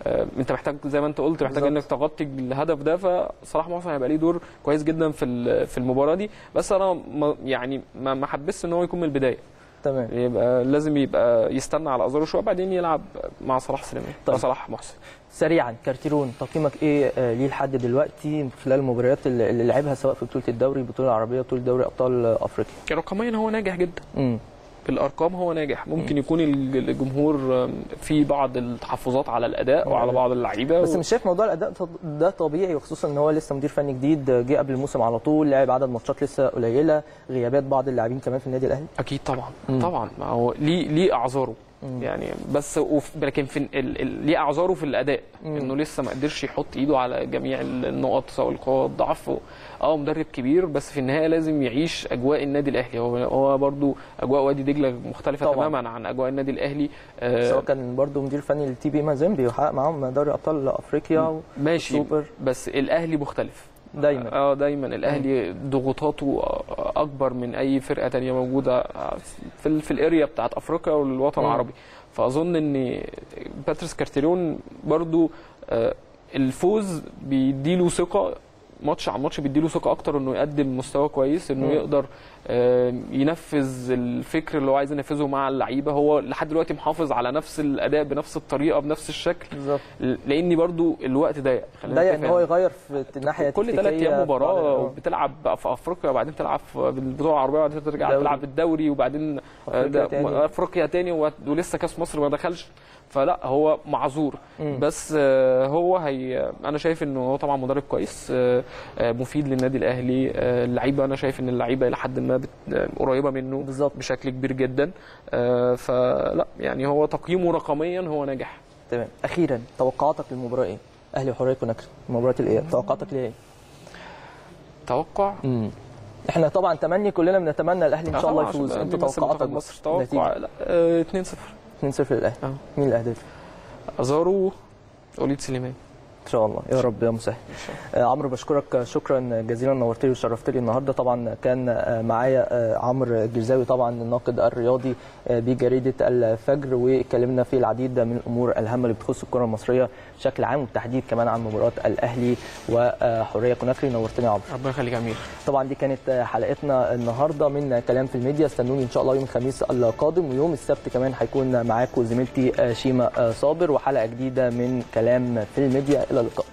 آه، انت محتاج زي ما انت قلت محتاج بالظبط. انك تغطي الهدف ده فصلاح محسن هيبقى ليه دور كويس جدا في ال- في المباراه دي بس انا ما- يعني ما ما حبسش ان هو يكون من البدايه تمام يبقى لازم يبقى يستنى على ازارو شويه بعدين يلعب مع صلاح سليمان طيب. طيب. صلاح محسن سريعا كارتيرون تقييمك ايه آه، ليه لحد دلوقتي خلال المباريات اللي اللي لعبها سواء في بطوله الدوري البطوله العربيه بطوله دوري ابطال افريقيا رقميا هو ناجح جدا امم بالارقام هو ناجح ممكن يكون الج- الجمهور في بعض التحفظات على الاداء وعلى بعض اللعيبه بس و- مش شايف موضوع الاداء ط- ده طبيعي وخصوصا ان هو لسه مدير فني جديد آه، جه قبل الموسم على طول لعب عدد ماتشات لسه قليله غيابات بعض اللاعبين كمان في النادي الاهلي اكيد طبعا مم. طبعا ما هو ليه ليه اعذاره مم. يعني بس وف... لكن في ال... ال... ليه اعذاره في الاداء مم. انه لسه ما قدرش يحط ايده على جميع النقط سواء القوه الضعف اه مدرب كبير بس في النهايه لازم يعيش اجواء النادي الاهلي هو هو برضو اجواء وادي دجله مختلفه طبعاً. تماما عن اجواء النادي الاهلي آه سواء كان برضه مدير فني للتي بي مازيمبي وحقق معاهم دوري ابطال افريقيا ماشي سوبر بس الاهلي مختلف دايما اه دايما الاهلي ضغوطاته اكبر من اي فرقه تانية موجوده في ال- في الاريا بتاعت افريقيا والوطن مم. العربي فاظن ان باتريس كارتيرون برضو آه، الفوز بيديله ثقه ماتش عن ماتش بيديله ثقه اكتر انه يقدم مستوى كويس انه مم. يقدر آه، ينفذ الفكر اللي هو عايز ينفذه مع اللعيبه هو لحد دلوقتي محافظ على نفس الاداء بنفس الطريقه بنفس الشكل بالظبط لاني برضو الوقت ضيق خلينا ضيق ان نتفق هو يعني. يغير في الناحيه كل ثلاث التكتيكية ايام في بعض مباراه الأمور. وبتلعب في افريقيا وبعدين تلعب في البطوله العربيه وبعدين ترجع دوري. تلعب الدوري وبعدين أفريقيا ده- تاني. افريقيا تاني و- ولسه كاس مصر ما دخلش فلا هو معذور مم. بس آه، هو هي انا شايف انه هو طبعا مدرب كويس آه، آه، مفيد للنادي الاهلي آه، اللعيبه انا شايف ان اللعيبه الى حد ما بت- آه، قريبه منه بالظبط. بشكل كبير جدا آه، فلا يعني هو تقييمه رقميا هو ناجح تمام اخيرا توقعاتك للمباراه ايه؟ اهلي وحريه كوناكري مباراه الايه؟ توقعاتك ليه ايه؟ توقع امم احنا طبعا تمني كلنا بنتمنى الاهلي ان آه شاء الله طبعاً عشان يفوز ده انت بيمثل توقعاتك منتخب بس مصر توقع نتيجة. لا آه، 2-0 2-0 للاهلي آه. مين الاهداف؟ ازارو وليد سليمان ان شاء الله يا رب يا مسهل آه عمرو بشكرك شكرا جزيلا نورت لي وشرفت لي النهارده طبعا كان آه معايا آه عمرو الجرزاوي طبعا الناقد الرياضي آه بجريده الفجر واتكلمنا في العديد من الامور الهامه اللي بتخص الكره المصريه بشكل عام وبالتحديد كمان عن مباراه الاهلي وحريه كوناكري نورتني يا عمرو ربنا يخليك يا امير طبعا دي كانت حلقتنا النهارده من كلام في الميديا استنوني ان شاء الله يوم الخميس القادم ويوم السبت كمان هيكون معاكم زميلتي شيماء صابر وحلقه جديده من كلام في الميديا الى اللقاء